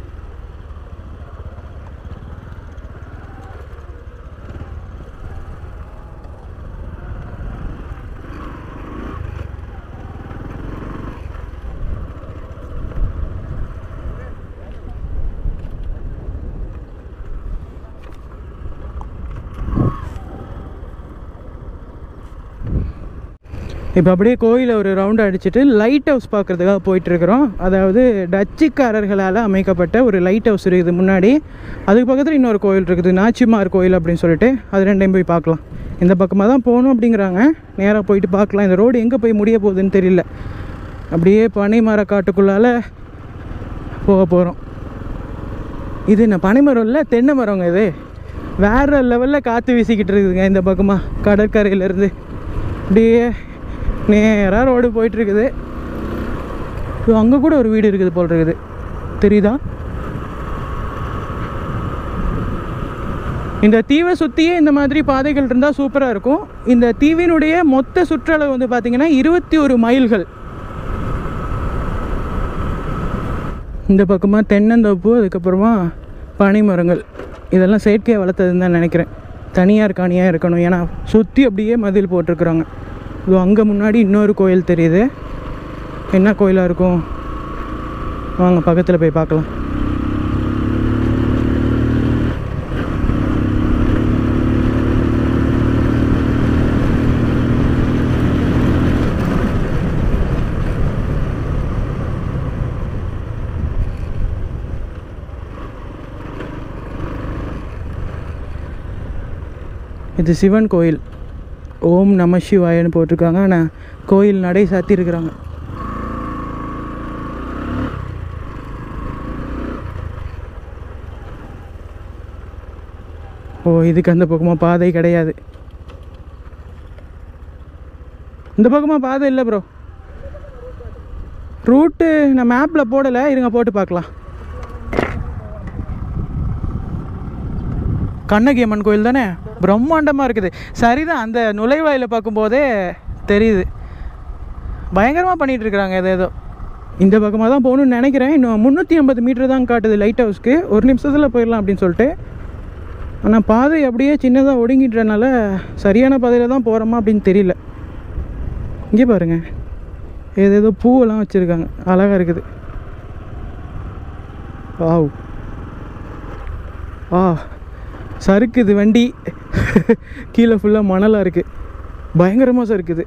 இப்போ அப்படியே கோயிலை ஒரு ரவுண்ட் அடிச்சுட்டு லைட் ஹவுஸ் பார்க்குறதுக்காக போயிட்டுருக்குறோம் அதாவது டச்சுக்காரர்களால் அமைக்கப்பட்ட ஒரு லைட் ஹவுஸ் இருக்குது முன்னாடி அதுக்கு பக்கத்தில் இன்னொரு கோயில் இருக்குது நாச்சிமார் கோயில் அப்படின்னு சொல்லிட்டு அது ரெண்டையும் போய் பார்க்கலாம் இந்த பக்கமாக தான் போகணும் அப்படிங்கிறாங்க நேராக போயிட்டு பார்க்கலாம் இந்த ரோடு எங்கே போய் முடிய போகுதுன்னு தெரியல அப்படியே பனைமர காட்டுக்குள்ளால் போக போகிறோம் இது என்ன பனைமரம் இல்லை தென்னை மரங்க இது வேறு லெவலில் காற்று வீசிக்கிட்டு இருக்குதுங்க இந்த பக்கமாக கடற்கரையிலேருந்து அப்படியே நேராக ரோடு போயிட்டுருக்குது அங்கே கூட ஒரு வீடு இருக்குது போல் இருக்குது தெரியுதா இந்த தீவை சுற்றியே இந்த மாதிரி பாதைகள் இருந்தால் சூப்பராக இருக்கும் இந்த தீவினுடைய மொத்த சுற்றளவு வந்து பார்த்திங்கன்னா இருபத்தி ஒரு மைல்கள் இந்த பக்கமாக தென்னந்தோப்பு அதுக்கப்புறமா பனை மரங்கள் இதெல்லாம் செயற்கையாக வளர்த்ததுன்னு தான் நினைக்கிறேன் தனியார் காணியாக இருக்கணும் ஏன்னா சுற்றி அப்படியே மதில் போட்டிருக்குறாங்க இது அங்கே முன்னாடி இன்னொரு கோயில் தெரியுது என்ன கோயிலாக இருக்கும் வாங்க பக்கத்தில் போய் பார்க்கலாம் இது சிவன் கோயில் ஓம் நம சிவாயன்னு போட்டிருக்காங்க ஆனால் கோயில் நடை சாத்தியிருக்கிறாங்க ஓ இதுக்கு அந்த பக்கமாக பாதை கிடையாது இந்த பக்கமாக பாதை இல்லை ப்ரோ ரூட்டு நான் மேப்பில் போடலை இருங்க போட்டு பார்க்கலாம் கண்ணகி அம்மன் கோயில் தானே பிரம்மாண்டமாக இருக்குது சரிதான் அந்த நுழைவாயில பார்க்கும்போதே தெரியுது பயங்கரமாக பண்ணிகிட்டு இருக்கிறாங்க எது ஏதோ இந்த பக்கமாக தான் போகணும்னு நினைக்கிறேன் இன்னும் முந்நூற்றி ஐம்பது மீட்டர் தான் காட்டுது லைட் ஹவுஸ்க்கு ஒரு நிமிஷத்தில் போயிடலாம் அப்படின்னு சொல்லிட்டு ஆனால் பாதை அப்படியே சின்னதாக ஒடுங்கிட்டனால சரியான பாதையில் தான் போகிறோமா அப்படின்னு தெரியல இங்கே பாருங்க ஏதேதோ பூவெல்லாம் வச்சுருக்காங்க அழகாக இருக்குது வாவ் ஆ சறுக்குது வண்டி கீழே ஃபுல்லாக மணலாக இருக்குது பயங்கரமாக சறுக்குது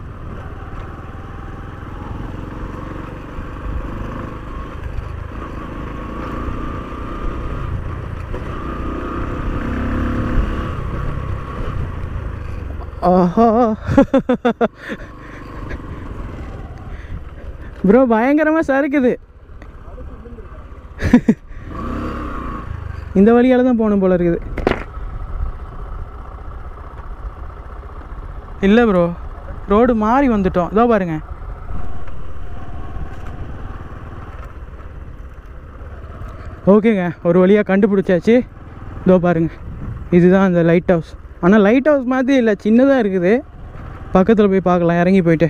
ஆஹா ப்ரோ பயங்கரமாக சறுக்குது இந்த வழியால் தான் போகணும் போல இருக்குது இல்லை ப்ரோ ரோடு மாறி வந்துட்டோம் இதோ பாருங்க ஓகேங்க ஒரு வழியாக கண்டுபிடிச்சாச்சு இதோ பாருங்க இதுதான் அந்த லைட் ஹவுஸ் ஆனால் லைட் ஹவுஸ் மாதிரி இல்லை சின்னதாக இருக்குது பக்கத்தில் போய் பார்க்கலாம் இறங்கி போயிட்டு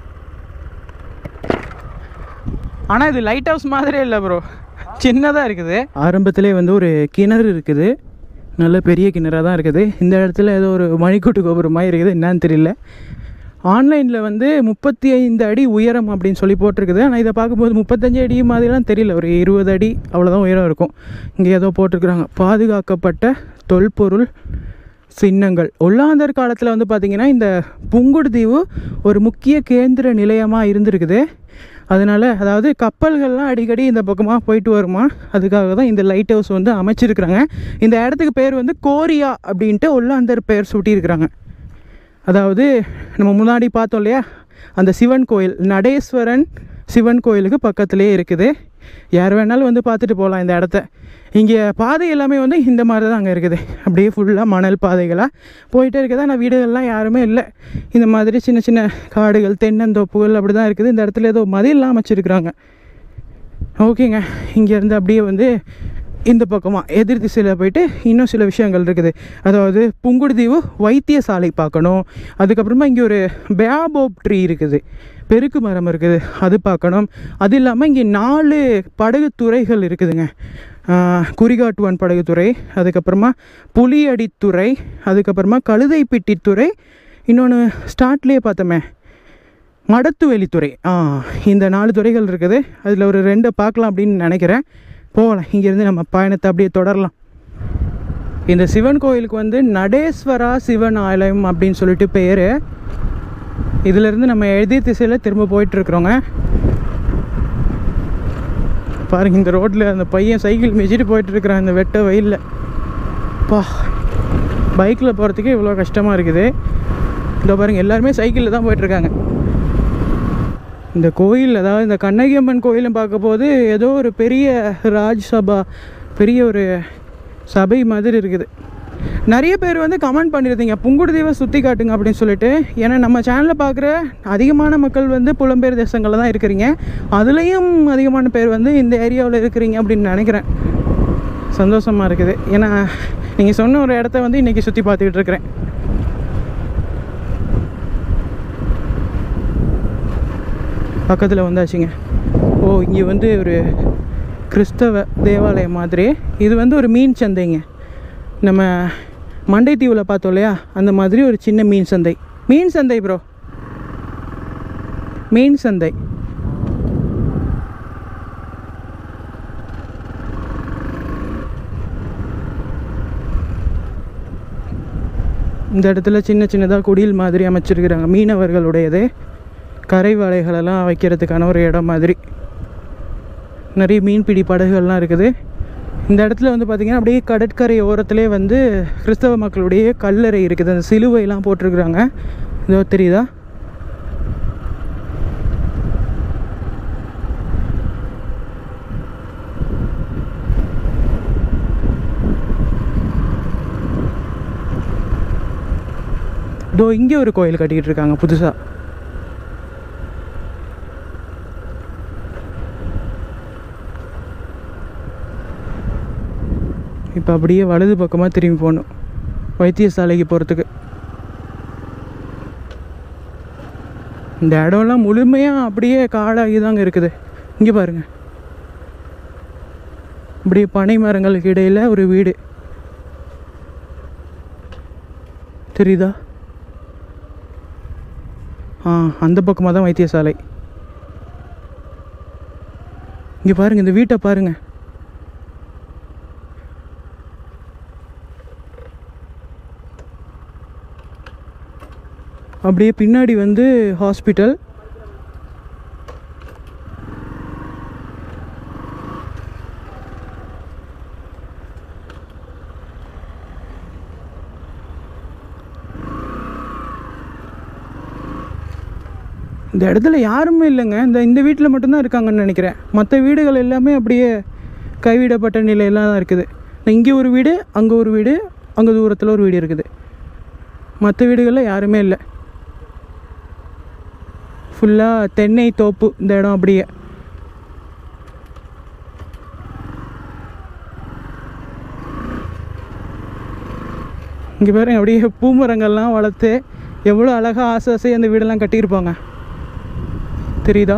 ஆனால் இது லைட் ஹவுஸ் மாதிரியே இல்லை ப்ரோ சின்னதாக இருக்குது ஆரம்பத்திலே வந்து ஒரு கிணறு இருக்குது நல்ல பெரிய கிணறாக தான் இருக்குது இந்த இடத்துல ஏதோ ஒரு மணிக்கூட்டு கோபுரம் மாதிரி இருக்குது என்னன்னு தெரியல ஆன்லைனில் வந்து முப்பத்தி ஐந்து அடி உயரம் அப்படின்னு சொல்லி போட்டிருக்குது ஆனால் இதை பார்க்கும்போது முப்பத்தஞ்சு அடி மாதிரிலாம் தெரியல ஒரு இருபது அடி அவ்வளோதான் உயரம் இருக்கும் இங்கே ஏதோ போட்டிருக்குறாங்க பாதுகாக்கப்பட்ட தொல்பொருள் சின்னங்கள் ஒல்லாந்தர் காலத்தில் வந்து பார்த்திங்கன்னா இந்த புங்குடுதீவு ஒரு முக்கிய கேந்திர நிலையமாக இருந்திருக்குது அதனால் அதாவது கப்பல்கள்லாம் அடிக்கடி இந்த பக்கமாக போயிட்டு வருமா அதுக்காக தான் இந்த லைட் ஹவுஸ் வந்து அமைச்சிருக்கிறாங்க இந்த இடத்துக்கு பேர் வந்து கோரியா அப்படின்ட்டு ஒல்லாந்தர் பேர் சூட்டியிருக்கிறாங்க அதாவது நம்ம முன்னாடி பார்த்தோம் இல்லையா அந்த சிவன் கோயில் நடேஸ்வரன் சிவன் கோயிலுக்கு பக்கத்துலேயே இருக்குது யார் வேணாலும் வந்து பார்த்துட்டு போகலாம் இந்த இடத்த இங்கே பாதை எல்லாமே வந்து இந்த மாதிரி தான் அங்கே இருக்குது அப்படியே ஃபுல்லாக மணல் பாதைகளாக போயிட்டே இருக்குது ஆனால் வீடுகள்லாம் யாருமே இல்லை இந்த மாதிரி சின்ன சின்ன காடுகள் தென்னந்தோப்புகள் அப்படி தான் இருக்குது இந்த இடத்துல ஏதோ மதியெல்லாம் அமைச்சிருக்கிறாங்க ஓகேங்க இங்கேருந்து அப்படியே வந்து இந்த பக்கமாக எதிர் திசையில் போயிட்டு இன்னும் சில விஷயங்கள் இருக்குது அதாவது புங்குடுதீவு வைத்தியசாலை பார்க்கணும் அதுக்கப்புறமா இங்கே ஒரு பேபோப் ட்ரீ இருக்குது பெருக்கு மரம் இருக்குது அது பார்க்கணும் அது இல்லாமல் இங்கே நாலு படகு துறைகள் இருக்குதுங்க ஆஹ், குறிகாட்டுவான் படகுத்துறை அதுக்கப்புறமா புலியடித்துறை அதுக்கப்புறமா கழுதைப்பிட்டித்துறை இன்னொன்று ஸ்டார்ட்லேயே பார்த்தோமே மடத்துவெளித்துறை ஆ இந்த நாலு துறைகள் இருக்குது அதில் ஒரு ரெண்டை பார்க்கலாம் அப்படின்னு நினைக்கிறேன் போகலாம் இங்கேருந்து நம்ம பயணத்தை அப்படியே தொடரலாம் இந்த சிவன் கோயிலுக்கு வந்து நடேஸ்வரா சிவன் ஆலயம் அப்படின்னு சொல்லிட்டு பேர் இதிலேருந்து நம்ம எழுதிய திசையில் திரும்ப போயிட்டுருக்குறோங்க பாருங்க இந்த ரோட்டில் அந்த பையன் சைக்கிள் மிச்சிட்டு போயிட்டுருக்குறான் இந்த வெட்ட வெயிலில் பா பைக்கில் போகிறதுக்கே இவ்வளோ கஷ்டமாக இருக்குது இதோ பாருங்க எல்லாருமே சைக்கிளில் தான் போயிட்டுருக்காங்க இந்த கோயில் அதாவது இந்த கண்ணகியம்மன் கோயிலும் பார்க்க போது ஏதோ ஒரு பெரிய ராஜ்சபா பெரிய ஒரு சபை மாதிரி இருக்குது நிறைய பேர் வந்து கமெண்ட் பண்ணியிருந்தீங்க புங்குடுதீவை சுற்றி காட்டுங்க அப்படின்னு சொல்லிட்டு ஏன்னா நம்ம சேனலில் பார்க்குற அதிகமான மக்கள் வந்து புலம்பெயர் தேசங்களில் தான் இருக்கிறீங்க அதுலேயும் அதிகமான பேர் வந்து இந்த ஏரியாவில் இருக்கிறீங்க அப்படின்னு நினைக்கிறேன் சந்தோஷமாக இருக்குது ஏன்னா நீங்கள் சொன்ன ஒரு இடத்த வந்து இன்றைக்கி சுற்றி பார்த்துக்கிட்டு இருக்கிறேன் பக்கத்தில் வந்தாச்சுங்க ஓ இங்கே வந்து ஒரு கிறிஸ்தவ தேவாலயம் மாதிரி இது வந்து ஒரு மீன் சந்தைங்க நம்ம மண்டைத்தீவில் பார்த்தோம் இல்லையா அந்த மாதிரி ஒரு சின்ன மீன் சந்தை மீன் சந்தை ப்ரோ மீன் சந்தை இந்த இடத்துல சின்ன சின்னதாக குடில் மாதிரி அமைச்சிருக்கிறாங்க மீனவர்களுடையது கரை வலைகளெல்லாம் வைக்கிறதுக்கான ஒரு இடம் மாதிரி நிறைய மீன்பிடி படகுகள்லாம் இருக்குது இந்த இடத்துல வந்து பார்த்திங்கன்னா அப்படியே கடற்கரை ஓரத்துலேயே வந்து கிறிஸ்தவ மக்களுடைய கல்லறை இருக்குது அந்த சிலுவையெல்லாம் போட்டிருக்குறாங்க இதோ தெரியுதா இதோ இங்கே ஒரு கோயில் கட்டிக்கிட்டு இருக்காங்க புதுசாக இப்போ அப்படியே வலது பக்கமாக திரும்பி போகணும் வைத்தியசாலைக்கு போகிறதுக்கு இந்த இடம்லாம் முழுமையாக அப்படியே காடாகி தாங்க இருக்குது இங்கே பாருங்க அப்படியே பனை மரங்களுக்கு இடையில் ஒரு வீடு தெரியுதா ஆ அந்த பக்கமாக தான் வைத்தியசாலை இங்கே பாருங்க இந்த வீட்டை பாருங்க அப்படியே பின்னாடி வந்து ஹாஸ்பிட்டல் இந்த இடத்துல யாருமே இல்லைங்க இந்த இந்த வீட்டில் மட்டும்தான் இருக்காங்கன்னு நினைக்கிறேன் மற்ற வீடுகள் எல்லாமே அப்படியே கைவிடப்பட்ட நிலையெல்லாம் தான் இருக்குது இங்கே ஒரு வீடு அங்கே ஒரு வீடு அங்கே தூரத்தில் ஒரு வீடு இருக்குது மற்ற வீடுகளில் யாருமே இல்லை ஃபுல்லாக தென்னை தோப்பு இந்த இடம் அப்படியே இங்கே பாருங்க அப்படியே பூமரங்கள்லாம் வளர்த்து எவ்வளோ அழகாக ஆசை ஆசையாக அந்த வீடெல்லாம் கட்டியிருப்பாங்க தெரியுதா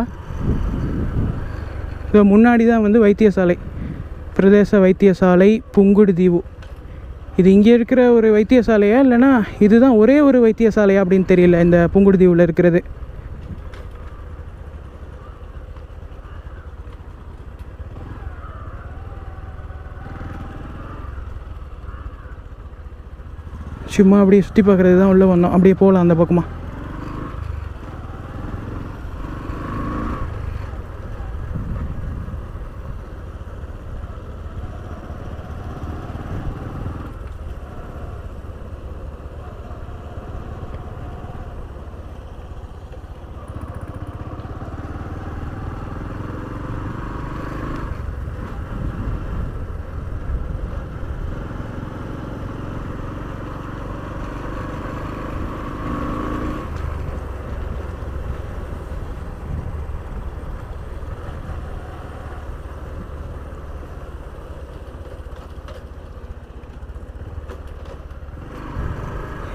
இதோ முன்னாடி தான் வந்து வைத்தியசாலை பிரதேச வைத்தியசாலை புங்குடுதீவு இது இங்கே இருக்கிற ஒரு வைத்தியசாலையா இல்லைன்னா இதுதான் ஒரே ஒரு வைத்தியசாலையா அப்படின்னு தெரியல இந்த புங்குடுதீவில் இருக்கிறது சும்மா அப்படியே சுற்றி பார்க்குறது தான் உள்ளே வந்தோம் அப்படியே போகலாம் அந்த பக்கமாக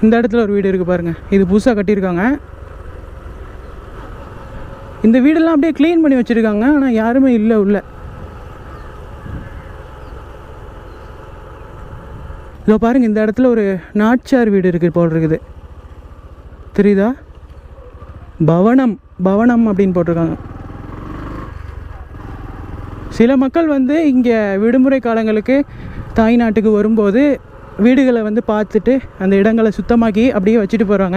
இந்த இடத்துல ஒரு வீடு இருக்குது பாருங்கள் இது புதுசாக கட்டியிருக்காங்க இந்த வீடெல்லாம் அப்படியே க்ளீன் பண்ணி வச்சுருக்காங்க ஆனால் யாருமே இல்லை உள்ள இதோ பாருங்கள் இந்த இடத்துல ஒரு நாச்சார் வீடு இருக்குது போல் இருக்குது தெரியுதா பவனம் பவனம் அப்படின்னு போட்டிருக்காங்க சில மக்கள் வந்து இங்கே விடுமுறை காலங்களுக்கு தாய் நாட்டுக்கு வரும்போது வீடுகளை வந்து பார்த்துட்டு அந்த இடங்களை சுத்தமாக்கி அப்படியே வச்சுட்டு போகிறாங்க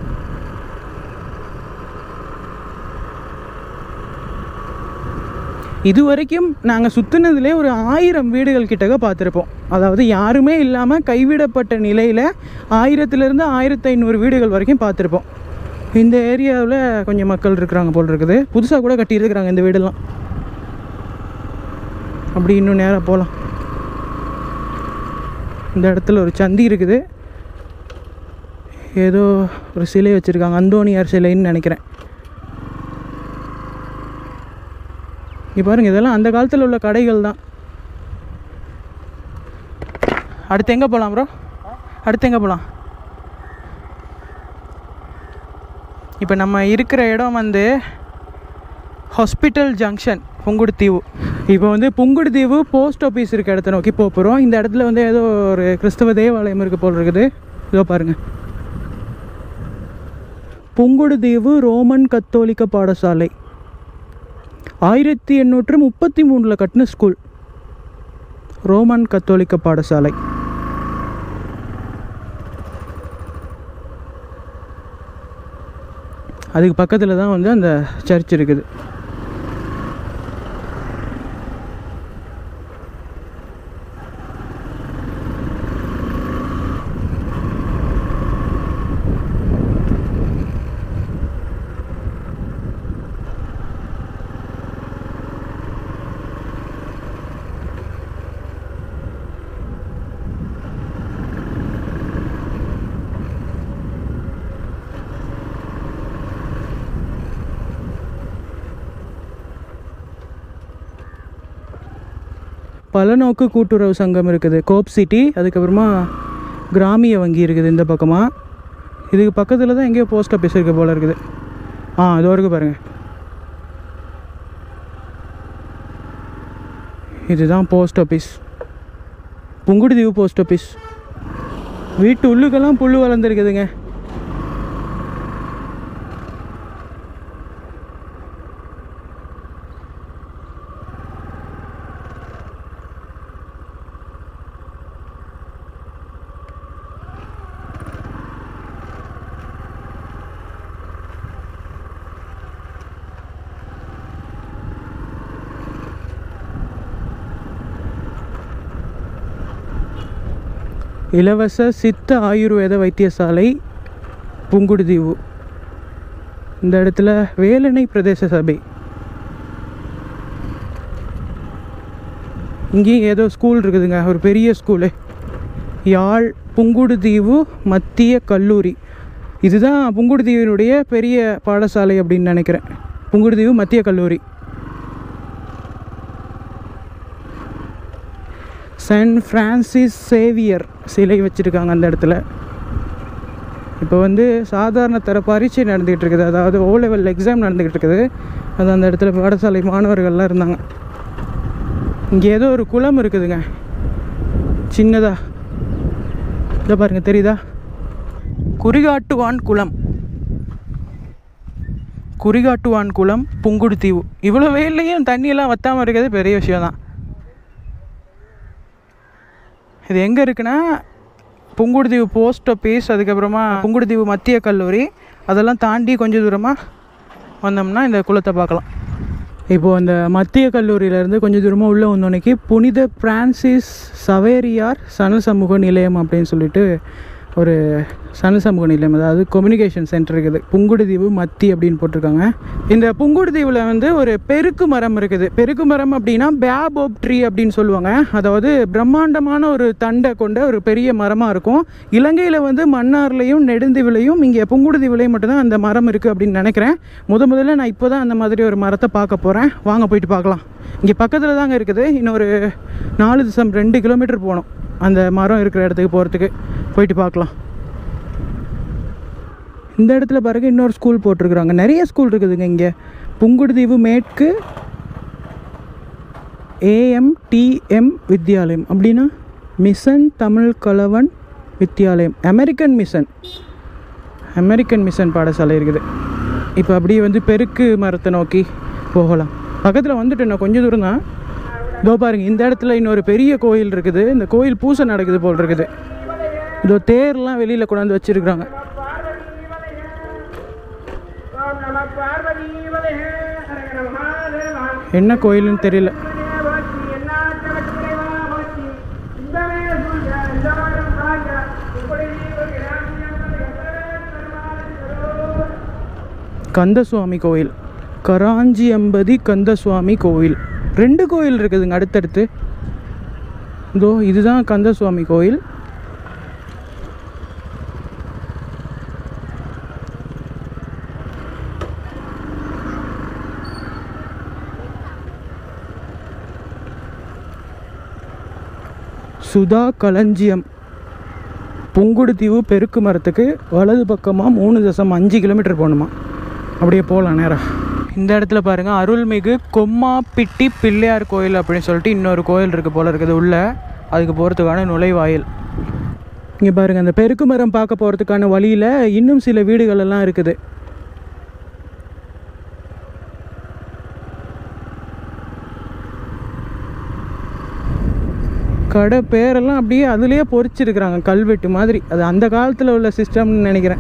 இது வரைக்கும் நாங்கள் சுற்றினதுலே ஒரு ஆயிரம் வீடுகள் கிட்டக்க பார்த்துருப்போம் அதாவது யாருமே இல்லாமல் கைவிடப்பட்ட நிலையில் ஆயிரத்துலேருந்து ஆயிரத்தி ஐநூறு வீடுகள் வரைக்கும் பார்த்துருப்போம் இந்த ஏரியாவில் கொஞ்சம் மக்கள் இருக்கிறாங்க போல் இருக்குது புதுசாக கூட கட்டியிருக்கிறாங்க இந்த வீடெல்லாம் அப்படி இன்னும் நேராக போகலாம் இந்த இடத்துல ஒரு சந்தி இருக்குது ஏதோ ஒரு சிலை வச்சுருக்காங்க அந்தோணியார் சிலைன்னு நினைக்கிறேன் இங்கே பாருங்கள் இதெல்லாம் அந்த காலத்தில் உள்ள கடைகள் தான் அடுத்து எங்கே போகலாம் ப்ரோ அடுத்து எங்கே போகலாம் இப்போ நம்ம இருக்கிற இடம் வந்து ஹாஸ்பிட்டல் ஜங்ஷன் புங்குடுதீவு இப்போ வந்து புங்குடுதீவு போஸ்ட் ஆஃபீஸ் இருக்க இடத்த நோக்கி போக போகிறோம் இந்த இடத்துல வந்து ஏதோ ஒரு கிறிஸ்தவ தேவாலயம் இருக்க போல் இருக்குது இதோ பாருங்கள் புங்குடுதீவு ரோமன் கத்தோலிக்க பாடசாலை ஆயிரத்தி எண்ணூற்று முப்பத்தி மூணில் கட்டின ஸ்கூல் ரோமன் கத்தோலிக்க பாடசாலை அதுக்கு பக்கத்தில் தான் வந்து அந்த சர்ச் இருக்குது பலநோக்கு கூட்டுறவு சங்கம் இருக்குது கோப் சிட்டி அதுக்கப்புறமா கிராமிய வங்கி இருக்குது இந்த பக்கமாக இதுக்கு பக்கத்தில் தான் எங்கேயோ போஸ்ட் ஆஃபீஸ் இருக்க போல் இருக்குது ஆ இதோ இருக்கு பாருங்கள் இதுதான் post office Pungudutivu post office வீட்டு உள்ளுக்கெல்லாம் புல் வளர்ந்துருக்குதுங்க இலவச சித்த ஆயுர்வேத வைத்தியசாலை புங்குடுதீவு இந்த இடத்துல வேலணை பிரதேச சபை இங்கேயும் ஏதோ ஸ்கூல் இருக்குதுங்க ஒரு பெரிய ஸ்கூலு யாழ் புங்குடுதீவு மத்திய கல்லூரி இதுதான் புங்குடுதீவினுடைய பெரிய பாடசாலை அப்படின்னு நினைக்கிறேன் புங்குடுதீவு மத்திய கல்லூரி சென்ட் ஃப்ரான்சிஸ் சேவியர் சிலை வச்சுருக்காங்க அந்த இடத்துல இப்போ வந்து சாதாரண தர பரீட்சை நடந்துக்கிட்டு இருக்குது அதாவது ஓ லெவல் எக்ஸாம் நடந்துக்கிட்டு இருக்குது அது அந்த இடத்துல பாடசாலை மாணவர்கள்லாம் இருந்தாங்க இங்கே ஏதோ ஒரு குளம் இருக்குதுங்க சின்னதா இதை பாருங்க தெரியுதா குறிகாட்டுவான் குளம் குறிகாட்டுவான் குளம் புங்குடுதீவு இவ்வளோ வெயில்லையும் தண்ணியெல்லாம் வத்தாமல் இருக்கிறது பெரிய விஷயம் தான் இது எங்கே இருக்குன்னா புங்குடுதீவு போஸ்ட் ஆஃபீஸ் அதுக்கப்புறமா புங்குடுதீவு மத்திய கல்லூரி அதெல்லாம் தாண்டி கொஞ்சம் தூரமாக வந்தோம்னா இந்த குளத்தை பார்க்கலாம் இப்போது அந்த மத்திய கல்லூரியிலேருந்து கொஞ்சம் தூரமாக உள்ளே வந்தோன்னைக்கு புனித பிரான்சிஸ் சவேரியார் சன சமூக நிலையம் அப்படின்னு சொல்லிட்டு ஒரு சன சமூக நிலையம் அதாவது கம்யூனிகேஷன் சென்டர் இருக்குது புங்குடுதீவு மத்தி அப்படின்னு போட்டிருக்காங்க இந்த புங்குடுதீவில் வந்து ஒரு பெருக்கு மரம் இருக்குது பெருக்கு மரம் அப்படின்னா பேபோப் ட்ரீ அப்படின்னு சொல்லுவாங்க அதாவது பிரம்மாண்டமான ஒரு தண்டை கொண்ட ஒரு பெரிய மரமாக இருக்கும் இலங்கையில் வந்து மன்னார்லையும் நெடுந்தீவுலையும் இங்கே புங்குடுதீவுலையும் மட்டும்தான் அந்த மரம் இருக்குது அப்படின்னு நினைக்கிறேன் முத முதல்ல நான் இப்போ தான் அந்த மாதிரி ஒரு மரத்தை பார்க்க போகிறேன் வாங்க போயிட்டு பார்க்கலாம் இங்கே பக்கத்தில் தாங்க இருக்குது இன்னொரு நாலு திசம் ரெண்டு கிலோமீட்டர் போகணும் அந்த மரம் இருக்கிற இடத்துக்கு போகிறதுக்கு போயிட்டு பார்க்கலாம் இந்த இடத்துல பாருங்க இன்னொரு ஸ்கூல் போட்டிருக்குறாங்க நிறைய ஸ்கூல் இருக்குதுங்க இங்கே புங்குடுதீவு மேற்கு ஏஎம்டிஎம் வித்யாலயம் அப்படின்னா மிஷன் தமிழ் கலவன் வித்யாலயம் அமெரிக்கன் மிஷன் அமெரிக்கன் மிஷன் பாடசாலை இருக்குது இப்போ அப்படியே வந்து பெருக்கு மரத்தை நோக்கி போகலாம் பக்கத்தில் வந்துட்டு நான் கொஞ்சம் தூரம் தான் இதோ பாருங்க இந்த இடத்துல இன்னொரு பெரிய கோயில் இருக்குது இந்த கோயில் பூசை நடக்குது போல் இருக்குது இதோ தேர்லாம் வெளியில் கொண்டாந்து வச்சிருக்கிறாங்க என்ன கோயிலுன்னு தெரியல கந்தசுவாமி கோயில் கராஞ்சி அம்பதி கந்தசுவாமி கோயில் ரெண்டு கோயில் இருக்குதுங்க அடுத்தடுத்து இதோ இதுதான் கந்தசுவாமி கோயில் சுதா களஞ்சியம் புங்குடுதீவு பெருக்கு மரத்துக்கு வலது பக்கமாக மூணு தசம் அஞ்சு கிலோமீட்டர் போகணுமா அப்படியே போகலாம் நேரம் இந்த இடத்துல பாருங்கள் அருள்மிகு கொம்மாப்பிட்டி பிள்ளையார் கோயில் அப்படின்னு சொல்லிட்டு இன்னொரு கோயில் இருக்குது போல் இருக்குது உள்ள அதுக்கு போகிறதுக்கான நுழைவாயில் இங்கே பாருங்கள் அந்த பெருக்கு மரம் பார்க்க போகிறதுக்கான வழியில் இன்னும் சில வீடுகள் எல்லாம் இருக்குது கடை பேரெல்லாம் அப்படியே அதுலேயே பொறிச்சிருக்கிறாங்க கல்வெட்டு மாதிரி அது அந்த காலத்தில் உள்ள சிஸ்டம்னு நினைக்கிறேன்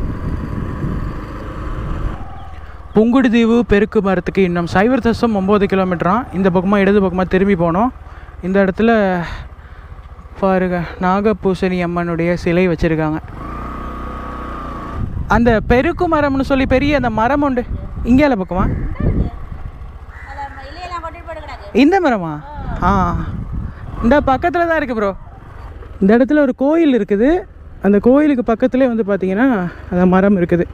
புங்குடுதீவு பெருக்கு மரத்துக்கு இன்னும் சைவர் தசம் ஒம்பது கிலோமீட்டராம் இந்த பக்கமாக இடது பக்கமாக திரும்பி போனோம் இந்த இடத்துல பாருங்க நாகபூசணி அம்மனுடைய சிலை வச்சுருக்காங்க அந்த பெருக்கு மரம்னு சொல்லி பெரிய அந்த மரம் உண்டு இங்கேல பக்கமா இல்லையெல்லாம் கொட்டிட்டு போட்டு கிடக்கு இந்த மரமா ஆ இந்த பக்கத்தில் தான் இருக்குது ப்ரோ இந்த இடத்துல ஒரு கோயில் இருக்குது அந்த கோயிலுக்கு பக்கத்துலேயே வந்து பார்த்தீங்கன்னா அந்த மரம் இருக்குது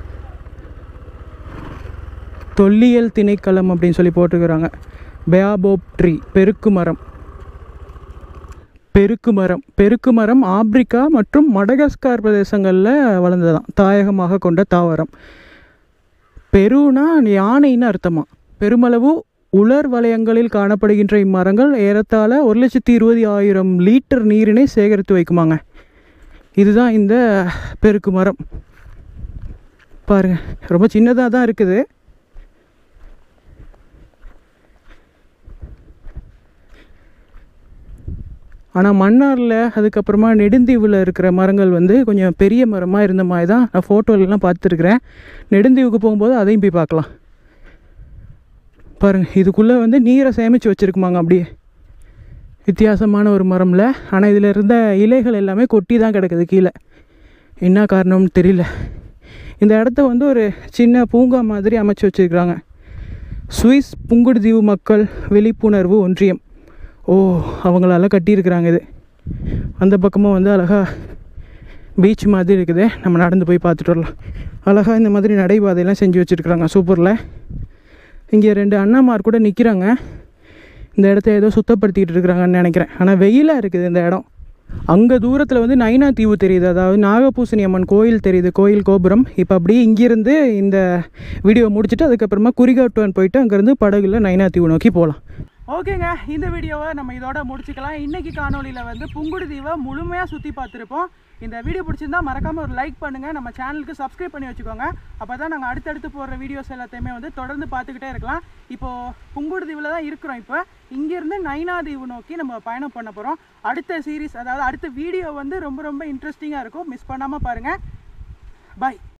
தொல்லியல் திணைக்களம் அப்படின்னு சொல்லி போட்டிருக்கிறாங்க பேயாபோப் ட்ரீ பெருக்கு மரம் பெருக்கு மரம் பெருக்கு மரம் ஆப்பிரிக்கா மற்றும் மடகஸ்கார் பிரதேசங்களில் வளர்ந்ததாம் தாயகமாக கொண்ட தாவரம் பெருனா யானைன்னு அர்த்தமா பெருமளவு உலர் வலயங்களில் காணப்படுகின்ற இம்மரங்கள் ஏறத்தாழ ஒரு லட்சத்தி இருபது ஆயிரம் லிட்டர் நீரினை சேகரித்து வைக்குமாங்க இதுதான் இந்த பெருக்கு மரம் பாருங்க ரொம்ப சின்னதாக தான் இருக்குது ஆனால் மன்னாரில் அதுக்கப்புறமா நெடுந்தீவில் இருக்கிற மரங்கள் வந்து கொஞ்சம் பெரிய மரமாக இருந்த மாதிரி தான் நான் ஃபோட்டோலலாம் பார்த்துருக்குறேன் நெடுந்தீவுக்கு போகும்போது அதையும் போய் பார்க்கலாம் பாருங்கள் இதுக்குள்ளே வந்து நீரை சேமித்து வச்சுருக்குமாங்க அப்படியே வித்தியாசமான ஒரு மரம்ல ஆனால் இதில் இருந்த இலைகள் எல்லாமே கொட்டி தான் கிடக்குது கீழே என்ன காரணம்னு தெரியல இந்த இடத்த வந்து ஒரு சின்ன பூங்கா மாதிரி அமைச்சு வச்சுருக்குறாங்க சுவிஸ் புங்குடுதீவு மக்கள் விழிப்புணர்வு ஒன்றியம் ஓ அவங்களால கட்டியிருக்கிறாங்க இது அந்த பக்கமாக வந்து அழகாக பீச் மாதிரி இருக்குது நம்ம நடந்து போய் பார்த்துட்டு வரலாம் அழகாக இந்த மாதிரி நடைபாதையெல்லாம் செஞ்சு வச்சுருக்குறாங்க சூப்பரில் இங்கே ரெண்டு அண்ணாமார் கூட நிற்கிறாங்க இந்த இடத்த ஏதோ சுத்தப்படுத்திக்கிட்டு இருக்கிறாங்கன்னு நினைக்கிறேன் ஆனால் வெயிலாக இருக்குது இந்த இடம் அங்கே தூரத்தில் வந்து நைனா தீவு தெரியுது அதாவது நாகபூசணி அம்மன் கோயில் தெரியுது கோயில் கோபுரம் இப்போ அப்படியே இங்கேருந்து இந்த வீடியோ முடிச்சுட்டு அதுக்கப்புறமா குறிகாட்டுவான் போயிட்டு அங்கேருந்து படகுல நைனா தீவு நோக்கி போகலாம் ஓகேங்க இந்த வீடியோவை நம்ம இதோட முடிச்சுக்கலாம் இன்னைக்கு காணொலியில் வந்து புங்குடு தீவை முழுமையாக சுற்றி பார்த்துருப்போம் இந்த வீடியோ பிடிச்சிருந்தா மறக்காமல் ஒரு லைக் பண்ணுங்கள் நம்ம சேனலுக்கு சப்ஸ்கிரைப் பண்ணி வச்சுக்கோங்க அப்போ தான் நாங்கள் அடுத்தடுத்து போடுற வீடியோஸ் எல்லாத்தையுமே வந்து தொடர்ந்து பார்த்துக்கிட்டே இருக்கலாம் இப்போது புங்குடு தீவில் தான் இருக்கிறோம் இப்போ இங்கேருந்து நைனா தீவு நோக்கி நம்ம பயணம் பண்ண போகிறோம் அடுத்த சீரீஸ் அதாவது அடுத்த வீடியோ வந்து ரொம்ப ரொம்ப இன்ட்ரெஸ்டிங்காக இருக்கும் மிஸ் பண்ணாமல் பாருங்கள் பாய்